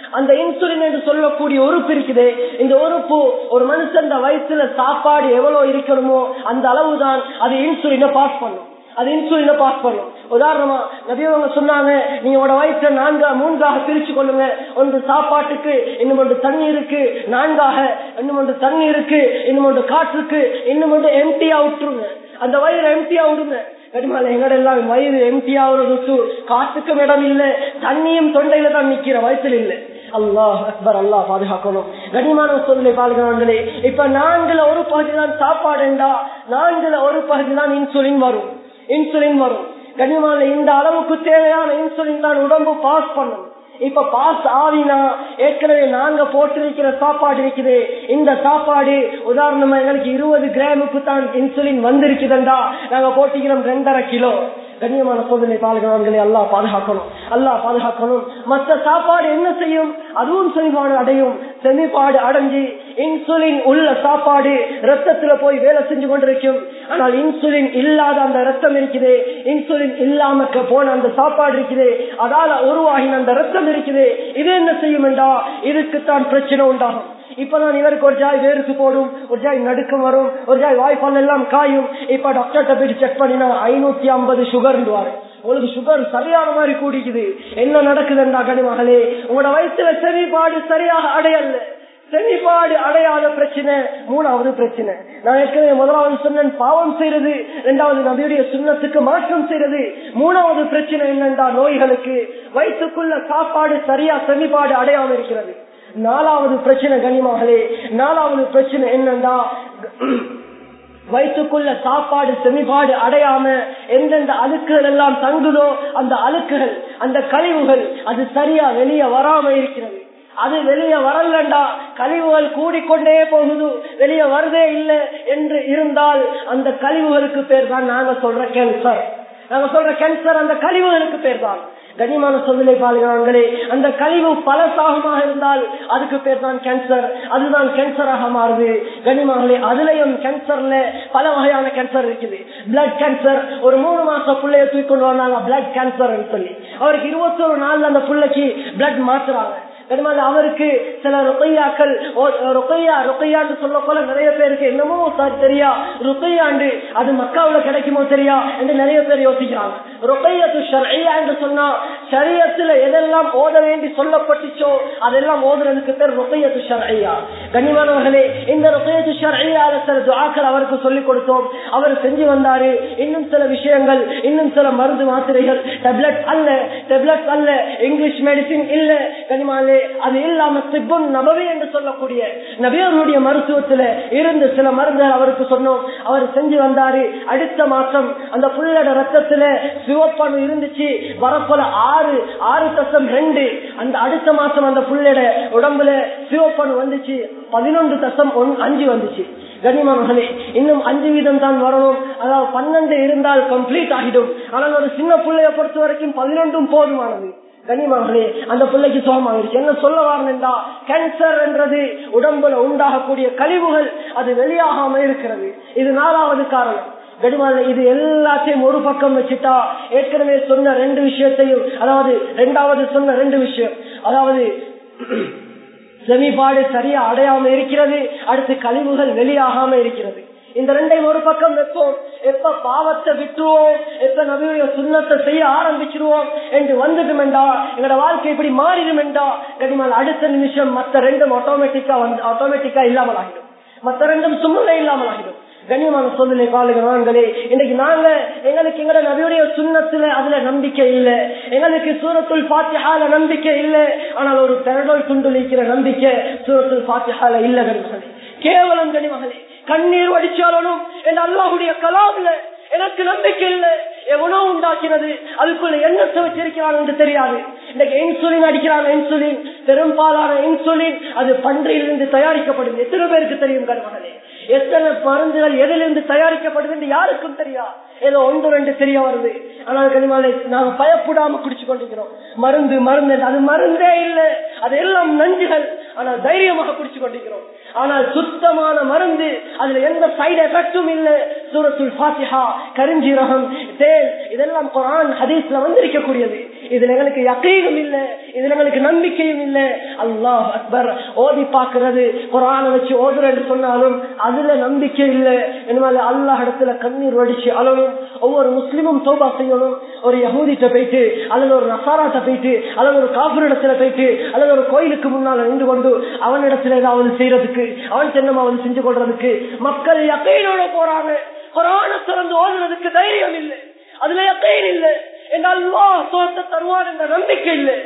அந்த இன்சுலின் என்று சொல்லக்கூடிய உறுப்பு இருக்குது இந்த உறுப்பு ஒரு மனுஷன் வயிற்றுல சாப்பாடு எவ்வளவு இருக்கணுமோ அந்த அளவுதான் அது இன்சுலினை பாஸ் பண்ணும் அது இன்சுலினை பாஸ் பண்ணும் உதாரணமா நபியவங்க சொன்னாங்க நீங்க உங்களோட வயிற்ற நான்கா மூன்றாக பிரிச்சு கொள்ளுங்க ஒன்று சாப்பாட்டுக்கு இன்னும் ஒன்று தண்ணீருக்கு நான்காக இன்னும் ஒன்று தண்ணீருக்கு இன்னும் ஒன்று காற்றுக்கு இன்னும் ஒன்று எம்டியா விட்டுருங்க அந்த வயிறு எம்டியா விடுங்க கடிமால எங்கட எல்லாம் வயிறு எம்டியா விட்டு காற்றுக்கும் இடம் இல்லை தண்ணியும் தொண்டையில தான் நிக்கிற வயிற்றுல இல்லை அல்லாஹ் அக்பர் அல்லாஹ் பாதுகாக்கணும் கனிமான சொல்லை பாதுகாங்களே இப்ப நான்குல ஒரு பகுதி தான் சாப்பாடுண்டா நான்குல ஒரு பகுதி தான் இன்சுலின் வரும் இன்சுலின் வரும் கனிமான இந்த அளவுக்கு தேவையான இன்சுலின் தான் உடம்பு பாஸ் பண்ணும் இப்ப பாஸ் ஆவினா ஏற்கனவே நாங்க போட்டிருக்கிற சாப்பாடு இருக்குது இந்த சாப்பாடு உதாரணமா எங்களுக்கு இருபது கிராமுக்கு தான் இன்சுலின் வந்திருக்குதுண்டா நாங்க போட்டிக்கிறோம் ரெண்டரை கிலோ கண்ணியமான சோதனை பாதுகாவல்களை எல்லாம் பாதுகாக்கணும் அல்லாஹ் பாதுகாக்கணும் மற்ற சாப்பாடு என்ன செய்யும் அதுவும் செமிபாடு அடையும் செமிபாடு அடைஞ்சு இன்சுலின் உள்ள சாப்பாடு ரத்தத்துல போய் வேலை செஞ்சு கொண்டிருக்கும் ஆனால் இன்சுலின் இல்லாத அந்த ரத்தம் இருக்குது இன்சுலின் இல்லாம போன அந்த சாப்பாடு இருக்குது அதால உருவாகின அந்த ரத்தம் இருக்குது இது என்ன செய்யும் என்றா இதுக்குத்தான் பிரச்சனை உண்டாகும் இப்பதான் இவருக்கு ஒரு ஜாய் வேருக்கு போடும் ஒரு ஜாய் நடுக்கம் வரும் ஒரு ஜாய் வாய்ப்பால் எல்லாம் காயும் இப்ப டாக்டர்கிட்ட போயிட்டு செக் பண்ணினா ஐநூத்தி ஐம்பது சுகர்ன்றாரு உங்களுக்கு சுகர் சரியான மாதிரி கூடிக்குது என்ன நடக்குதுன்றா கனிமகளே உங்களோட வயிற்றுல செவிப்பாடு சரியாக அடையல செவிப்பாடு அடையாத பிரச்சனை மூணாவது பிரச்சனை நான் ஏற்கனவே முதலாவது சொன்னேன் பாவம் செய்யறது இரண்டாவது நபியுடைய சுண்ணத்துக்கு மாற்றம் செய்யறது மூணாவது பிரச்சனை என்னண்டா நோய்களுக்கு வயிற்றுக்குள்ள சாப்பாடு சரியா செவிப்பாடு அடையாம இருக்கிறது நாலாவது பிரச்சனை கனிமகளே நாலாவது பிரச்சனை என்னண்டா வயிற்றுக்குள்ள சாப்பாடு செமிபாடு அடையாம எந்தெந்த அழுக்குகள் எல்லாம் தங்குதோ அந்த அழுக்குகள் அந்த கழிவுகள் அது சரியா வெளியே வராம இருக்கிறது அது வெளியே வரலண்டா கழிவுகள் கூடிக்கொண்டே போகுது வெளியே வருதே இல்லை என்று இருந்தால் அந்த கழிவுகளுக்கு பேர் தான் நாங்க சொல்ற கேன்சர் நாங்க சொல்ற கேன்சர் அந்த கழிவுகளுக்கு பேர் தான் கனிமான சொல்லை பாருங்களே அந்த கழிவு பல சாகமாக இருந்தால் அதுக்கு பேர் தான் கேன்சர் அதுதான் கேன்சராக மாறுது கனிமகளே அதுலயும் கேன்சர்ல பல வகையான கேன்சர் இருக்குது பிளட் கேன்சர் ஒரு மூணு மாசம் பிள்ளைய தூக்கி கொண்டு வந்தாங்க பிளட் கேன்சர் சொல்லி அவருக்கு இருபத்தொரு நாள்ல அந்த பிள்ளைக்கு பிளட் மாத்துறாங்க கனிமால அவருக்கு சில ருக்கையாக்கள் ருக்கையா ருக்கையாண்டு சொல்ல போல நிறைய பேருக்கு என்னமோ தெரியா ருக்கையாண்டு அது மக்காவுல கிடைக்குமோ தெரியா என்று நிறைய பேர் யோசிக்கிறாங்க ருக்கையத்து ஷர்ஐயா என்று சொன்னா சரியத்துல எதெல்லாம் ஓத வேண்டி சொல்லப்பட்டுச்சோ அதெல்லாம் ஓதுறதுக்கு பேர் ருக்கையத்து ஷர்ஐயா கனிமானவர்களே இந்த ருக்கையத்து ஷர்ஐயால சில துவாக்கள் அவருக்கு சொல்லிக் கொடுத்தோம் அவர் செஞ்சு வந்தாரு இன்னும் சில விஷயங்கள் இன்னும் சில மருந்து மாத்திரைகள் டெப்லெட் அல்ல டெப்லெட் அல்ல இங்கிலீஷ் மெடிசின் இல்ல கனிமாலே அது இல்லாம சிப்புன் நபவி என்று சொல்லக்கூடிய நபியர்களுடைய மருத்துவத்துல இருந்து சில மருந்துகள் அவருக்கு சொன்னோம் அவர் செஞ்சு வந்தாரு அடுத்த மாசம் அந்த புள்ளட ரத்தத்துல சிவப்பணு இருந்துச்சு வரப்போல ஆறு ஆறு தசம் ரெண்டு அந்த அடுத்த மாசம் அந்த புள்ளட உடம்புல சிவப்பணு வந்துச்சு பதினொன்று தசம் ஒன் அஞ்சு வந்துச்சு கனிமர்களே இன்னும் அஞ்சு வீதம் தான் வரணும் அதாவது பன்னெண்டு இருந்தால் கம்ப்ளீட் ஆகிடும் ஆனால் ஒரு சின்ன பிள்ளைய பொறுத்த வரைக்கும் பதினொன்றும் போதுமானது கனிமகளே அந்த பிள்ளைக்கு சோகமாகிடுச்சு என்ன சொல்ல வரணுண்டா கேன்சர் என்றது உடம்புல உண்டாகக்கூடிய கழிவுகள் அது வெளியாகாம இருக்கிறது இது நாலாவது காரணம் கடிமால இது எல்லாத்தையும் ஒரு பக்கம் வச்சுட்டா ஏற்கனவே சொன்ன ரெண்டு விஷயத்தையும் அதாவது ரெண்டாவது சொன்ன ரெண்டு விஷயம் அதாவது செமிபாடு சரியா அடையாம இருக்கிறது அடுத்து கழிவுகள் வெளியாகாம இருக்கிறது இந்த ரெண்டையும் ஒரு பக்கம் வைப்போம் எப்ப பாவத்தை விட்டுருவோம் எப்ப நபியுடைய சுண்ணத்தை செய்ய ஆரம்பிச்சிருவோம் என்று வந்துடுமெண்டா எங்களோட வாழ்க்கை இப்படி மாறிடுமெண்டா கனிமால் அடுத்த நிமிஷம் மத்த ரெண்டும் ஆட்டோமேட்டிக்கா வந்து ஆட்டோமேட்டிக்கா இல்லாமல் ஆகிடும் மத்த ரெண்டும் சும்மா இல்லாமல் ஆகிடும் கண்ணியமான சோதனை காலங்களே இன்னைக்கு நாங்க எங்களுக்கு எங்கட நபியுடைய சுண்ணத்துல அதுல நம்பிக்கை இல்ல எங்களுக்கு சூரத்துள் பாத்தியால நம்பிக்கை இல்ல ஆனால் ஒரு பெரடோல் துண்டுலிக்கிற நம்பிக்கை சூரத்துள் பாத்தியால இல்ல கனிமகளே கேவலம் கனிமகளே கண்ணீர் வடிச்சாலும் என் அல்லாஹுடைய கலாம்ல எனக்கு நம்பிக்கை இல்லை எவனோ உண்டாக்கினது அதுக்குள்ள என்ன வச்சிருக்கிறான் என்று தெரியாது இன்னைக்கு இன்சுலின் அடிக்கிறான் இன்சுலின் பெரும்பாலான இன்சுலின் அது பன்றியிலிருந்து தயாரிக்கப்படுது எத்தனை பேருக்கு தெரியும் கண்மகளே எத்தனை மருந்துகள் எதிலிருந்து தயாரிக்கப்படுது என்று யாருக்கும் தெரியா ஏதோ ஒன்று ரெண்டு தெரிய வருது ஆனால் கனிமாலை நாங்க பயப்படாம குடிச்சு கொண்டிருக்கிறோம் மருந்து மருந்து அது மருந்தே இல்லை அது எல்லாம் நஞ்சுகள் ஆனால் தைரியமாக குடிச்சு கொண்டிருக்கிறோம் ஆனால் சுத்தமான மருந்து அதுல எந்த சைடு எஃபெக்டும் இல்லை சூரத்துல் பாத்திஹா கரிஞ்சீரகம் தேல் இதெல்லாம் குரான் ஹதீஸ்ல வந்திருக்கக்கூடியது இதுல எங்களுக்கு யக்கீனும் இல்ல இதுல எங்களுக்கு நம்பிக்கையும் இல்ல அல்லாஹ் அக்பர் ஓதி பாக்குறது குரானை வச்சு ஓதுறேன்னு சொன்னாலும் அதுல நம்பிக்கை இல்ல இனிமேல் அல்லாஹ் இடத்துல கண்ணீர் வடிச்சு அளவும் ஒவ்வொரு முஸ்லிமும் தோபா செய்யணும் ஒரு யகூதிட்ட போயிட்டு அல்லது ஒரு நசாராட்ட போயிட்டு அல்லது ஒரு காபூர் இடத்துல போயிட்டு அல்லது ஒரு கோயிலுக்கு முன்னால் நின்று கொண்டு அவனிடத்துல ஏதாவது செய்யறதுக்கு அவன் தென்னமாவது செஞ்சு கொள்றதுக்கு மக்கள் யக்கையினோட போறாங்க குரான திறந்து ஓதுறதுக்கு தைரியம் இல்லை அதுல யக்கையின் இல்லை தருவான் என்ற நம்பிக்கை இல்லை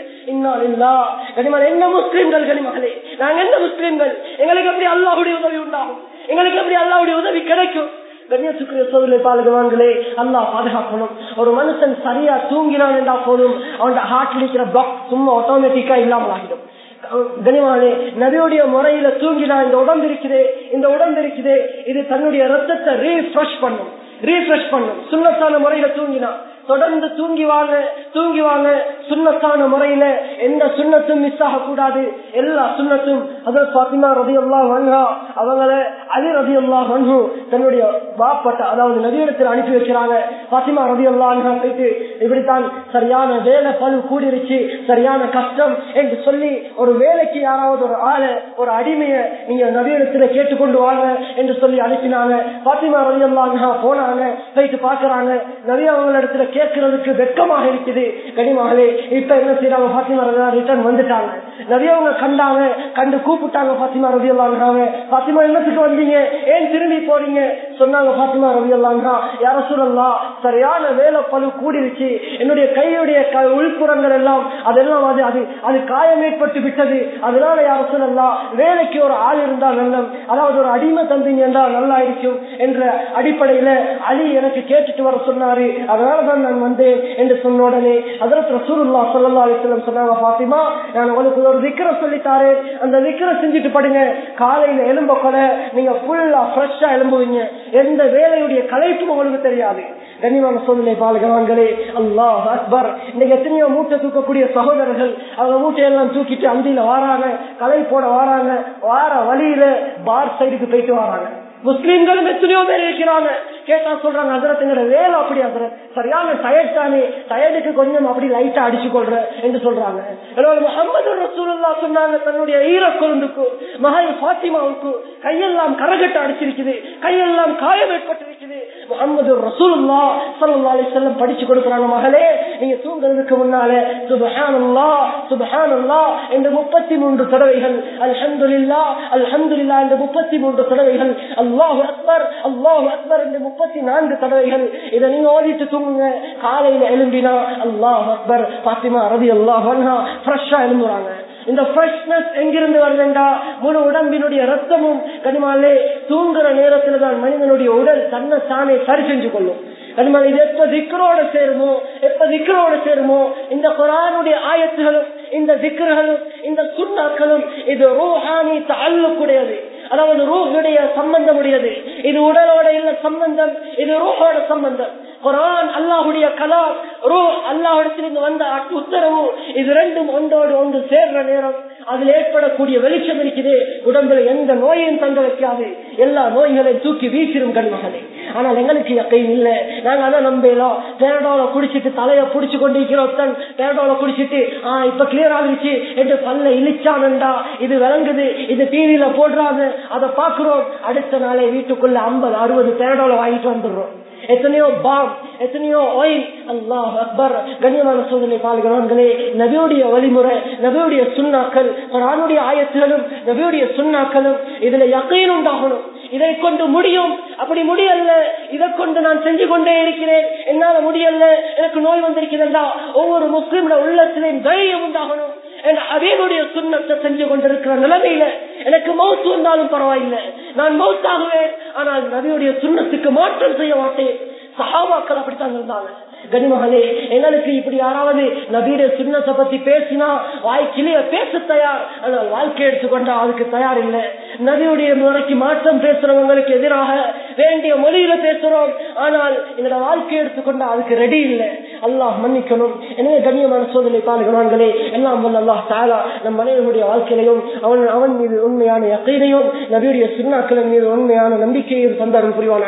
என்ன முஸ்லிம்கள் கனிமகளே நாங்க என்ன முஸ்லிம்கள் எங்களுக்கு எப்படி அல்லாஹுடைய உதவி உண்டாகும் எங்களுக்கு எப்படி அல்லாஹுடைய உதவி கிடைக்கும் கண்ணியத்துக்குரிய சோதனை பாலகவான்களே அல்லா பாதுகாக்கணும் ஒரு மனுஷன் சரியா தூங்கினான் என்றா போதும் அவன் ஹார்ட்ல இருக்கிற பிளாக் சும்மா ஆட்டோமேட்டிக்கா இல்லாமல் ஆகிடும் கனிவானே நபியுடைய முறையில தூங்கினா இந்த உடம்பு இருக்குதே இந்த உடம்பு இருக்குதே இது தன்னுடைய ரத்தத்தை ரீஃப்ரெஷ் பண்ணும் ரீஃப்ரெஷ் பண்ணும் சுண்ணத்தான முறையில தூங்கினா தொடர்ந்து தூங்கி வாங்க தூங்கி வாங்க சுண்ணத்தான முறையில எந்த சுண்ணத்தும் மிஸ் ஆக கூடாது எல்லா சுண்ணத்தும் அதாவது பாத்திமா ரதி அல்லா வன்ஹா அவங்கள அலி ரதி அல்லா வன்ஹு தன்னுடைய வாப்பட்ட அதாவது நதியிடத்தில் அனுப்பி வைக்கிறாங்க பாத்திமா ரதி அல்லா போயிட்டு இப்படித்தான் சரியான வேலை பழு கூடிருச்சு சரியான கஷ்டம் என்று சொல்லி ஒரு வேலைக்கு யாராவது ஒரு ஆளை ஒரு அடிமைய நீங்க நதியிடத்துல கேட்டுக்கொண்டு வாங்க என்று சொல்லி அனுப்பினாங்க பாத்திமா ரதி அல்லா போனாங்க போயிட்டு பாக்குறாங்க நபி அவங்க இடத்துல கேட்கறதுக்கு வெக்கமாக இருக்குது கனிமகளே இப்ப என்ன செய்யறாங்க பாத்திமா ரவி ரிட்டர்ன் வந்துட்டாங்க நிறைய அவங்க கண்டாங்க கண்டு கூப்பிட்டாங்க பாத்திமா ரவி அல்லாங்கிறாங்க பாத்திமா என்னத்துக்கு வந்தீங்க ஏன் திரும்பி போறீங்க சொன்னாங்க பாத்திமா ரவி அல்லாங்கா யார சொல்லலாம் சரியான வேலை பழு கூடிருச்சு என்னுடைய கையுடைய உள்புறங்கள் எல்லாம் அதெல்லாம் அது அது அது காயம் ஏற்பட்டு விட்டது அதனால யார சொல்லலாம் வேலைக்கு ஒரு ஆள் இருந்தால் நல்லம் அதாவது ஒரு அடிமை தந்தீங்க என்றால் நல்லா இருக்கும் என்ற அடிப்படையில அலி எனக்கு கேட்டுட்டு வர சொன்னாரு அதனாலதான் நான் வந்தேன் என்று சொன்ன உடனே அதற்கு ரசூலுல்லா சொல்லா அலிஸ்லம் சொன்னாங்க பாத்திமா நான் உங்களுக்கு ஒரு விக்கிர சொல்லித்தாரு அந்த விக்கிர செஞ்சுட்டு படுங்க காலையில எலும்ப கொலை நீங்க ஃபுல்லா ஃப்ரெஷ்ஷா எலும்புவீங்க எந்த வேலையுடைய கலைப்பும் உங்களுக்கு தெரியாது கண்ணியமான சோதனை பாலகவான்களே அல்லாஹ் அக்பர் இன்னைக்கு எத்தனையோ மூட்டை தூக்கக்கூடிய சகோதரர்கள் அவங்க மூட்டையெல்லாம் தூக்கிட்டு அந்தியில வாராங்க கலை போட வாராங்க வார வழியில பார் சைடுக்கு போயிட்டு வராங்க முஸ்லீம்களும் எத்தனையோ பேர் இருக்கிறாங்க கேட்டா சொல்றாங்க அதிரத்துங்கிற வேலை அப்படி அதிர சரியான டயர்ட் தானே டயர்டுக்கு கொஞ்சம் அப்படி லைட்டா அடிச்சு கொள்ற என்று சொல்றாங்க முகமது ரசூல்லா சொன்னாங்க தன்னுடைய ஈர கொழுந்துக்கு மகள் பாத்திமாவுக்கு கையெல்லாம் கரகட்ட அடிச்சிருக்குது கையெல்லாம் காயம் ஏற்பட்டிருக்குது முகமது ரசூல்லா சல்லா அலி செல்லம் படிச்சு கொடுக்குறாங்க மகளே நீங்க தூங்குறதுக்கு முன்னால சுபஹானல்லா சுபஹானல்லா என்று முப்பத்தி மூன்று தடவைகள் அல்ஹம்துலில்லா அல்ஹம்துலில்லா என்று முப்பத்தி மூன்று தடவைகள் அல்லாஹு அக்பர் அல்லாஹு அக்பர் என்று முப்பத்தி நான்கு தடவைகள் இதை நீங்க ஓதிட்டு தூங்குங்க காலையில எழும்பினா அல்லாஹ் அக்பர் பாத்திமா ரவி அல்லாஹ் ஃப்ரெஷ்ஷா எழும்புறாங்க இந்த ஃப்ரெஷ்னஸ் எங்கிருந்து வருதுண்டா முழு உடம்பினுடைய ரத்தமும் கனிமாலே தூங்குற நேரத்துல தான் மனிதனுடைய உடல் தன்னை தானே சரி செஞ்சு கொள்ளும் கனிமால் இது எப்ப திக்கரோட சேருமோ எப்ப திக்கரோட சேருமோ இந்த குரானுடைய ஆயத்துகளும் இந்த திக்கர்களும் இந்த சுண்ணாக்களும் இது ரோஹானி தள்ளுக்குடையது அதாவது ரூஹுடைய சம்பந்தம் உடையது இது உடலோட இல்ல சம்பந்தம் இது ரூஹோட சம்பந்தம் குரான் அல்லாஹுடைய கலாம் ரூ அல்லாஹிடத்திலிருந்து வந்த உத்தரவு இது ரெண்டும் ஒன்றோடு ஒன்று சேர்ற நேரம் அதில் ஏற்படக்கூடிய வெளிச்சம் இருக்குது உடம்புல எந்த நோயையும் தங்க வைக்காது எல்லா நோய்களையும் தூக்கி வீசிடும் கண்மகளே ஆனால் எங்களுக்கு யக்கையும் இல்லை நாங்க அதான் நம்பலாம் பேரடோல குடிச்சிட்டு தலைய புடிச்சு கொண்டிருக்கிறோம் பேரடோல குடிச்சிட்டு ஆஹ் இப்ப கிளியர் ஆகிருச்சு என்று பல்ல இழிச்சானண்டா இது விளங்குது இது டிவியில போடுறாங்க அதை பாக்குறோம் அடுத்த நாளே வீட்டுக்குள்ள ஐம்பது அறுபது பேரடோல வாங்கிட்டு வந்துடுறோம் எத்தனையோ பாம் எத்தனையோ ஆயில் அல்லாஹ் அக்பர் கண்ணியமான சோதனை பால்கிறவர்களே நபியுடைய வழிமுறை நபியுடைய சுண்ணாக்கள் குரானுடைய ஆயத்துகளும் நபியுடைய சுண்ணாக்களும் இதுல யக்கையும் உண்டாகணும் இதை கொண்டு முடியும் அப்படி முடியல இதை கொண்டு நான் செஞ்சு கொண்டே இருக்கிறேன் என்னால முடியல எனக்கு நோய் வந்திருக்கிறதா ஒவ்வொரு முஸ்லிம்ல உள்ளத்திலையும் தைரியம் உண்டாகணும் அதேனுடைய சுண்ணத்தை செஞ்சு கொண்டிருக்கிற நிலைமையில எனக்கு மவுத்து வந்தாலும் பரவாயில்லை நான் மவுத்தாகுவேன் ஆனால் நபியுடைய சுண்ணத்துக்கு மாற்றம் செய்ய மாட்டேன் சஹாபாக்கள் அப்படித்தான் இருந்தாங்க கனிமகளே எங்களுக்கு இப்படி யாராவது நபீட சுண்ணத்தை பத்தி பேசினா வாய்க்கிலேய பேச தயார் ஆனால் வாழ்க்கை எடுத்துக்கொண்டா அதுக்கு தயார் இல்லை நபியுடைய முறைக்கு மாற்றம் பேசுறவங்களுக்கு எதிராக வேண்டிய மொழியில பேசுறோம் ஆனால் எங்களோட வாழ்க்கை எடுத்துக்கொண்டா அதுக்கு ரெடி இல்லை அல்லாஹ் மன்னிக்கணும் எனவே கண்ணியமான சோதனை பாலுகிறான்களே எல்லாம் வல்ல அல்லாஹ் தாலா நம் மனிதனுடைய வாழ்க்கையிலையும் அவன் அவன் மீது உண்மையான யக்கையிலையும் நபியுடைய சுண்ணாக்களின் மீது உண்மையான நம்பிக்கையும் தந்தாரும் புரிவான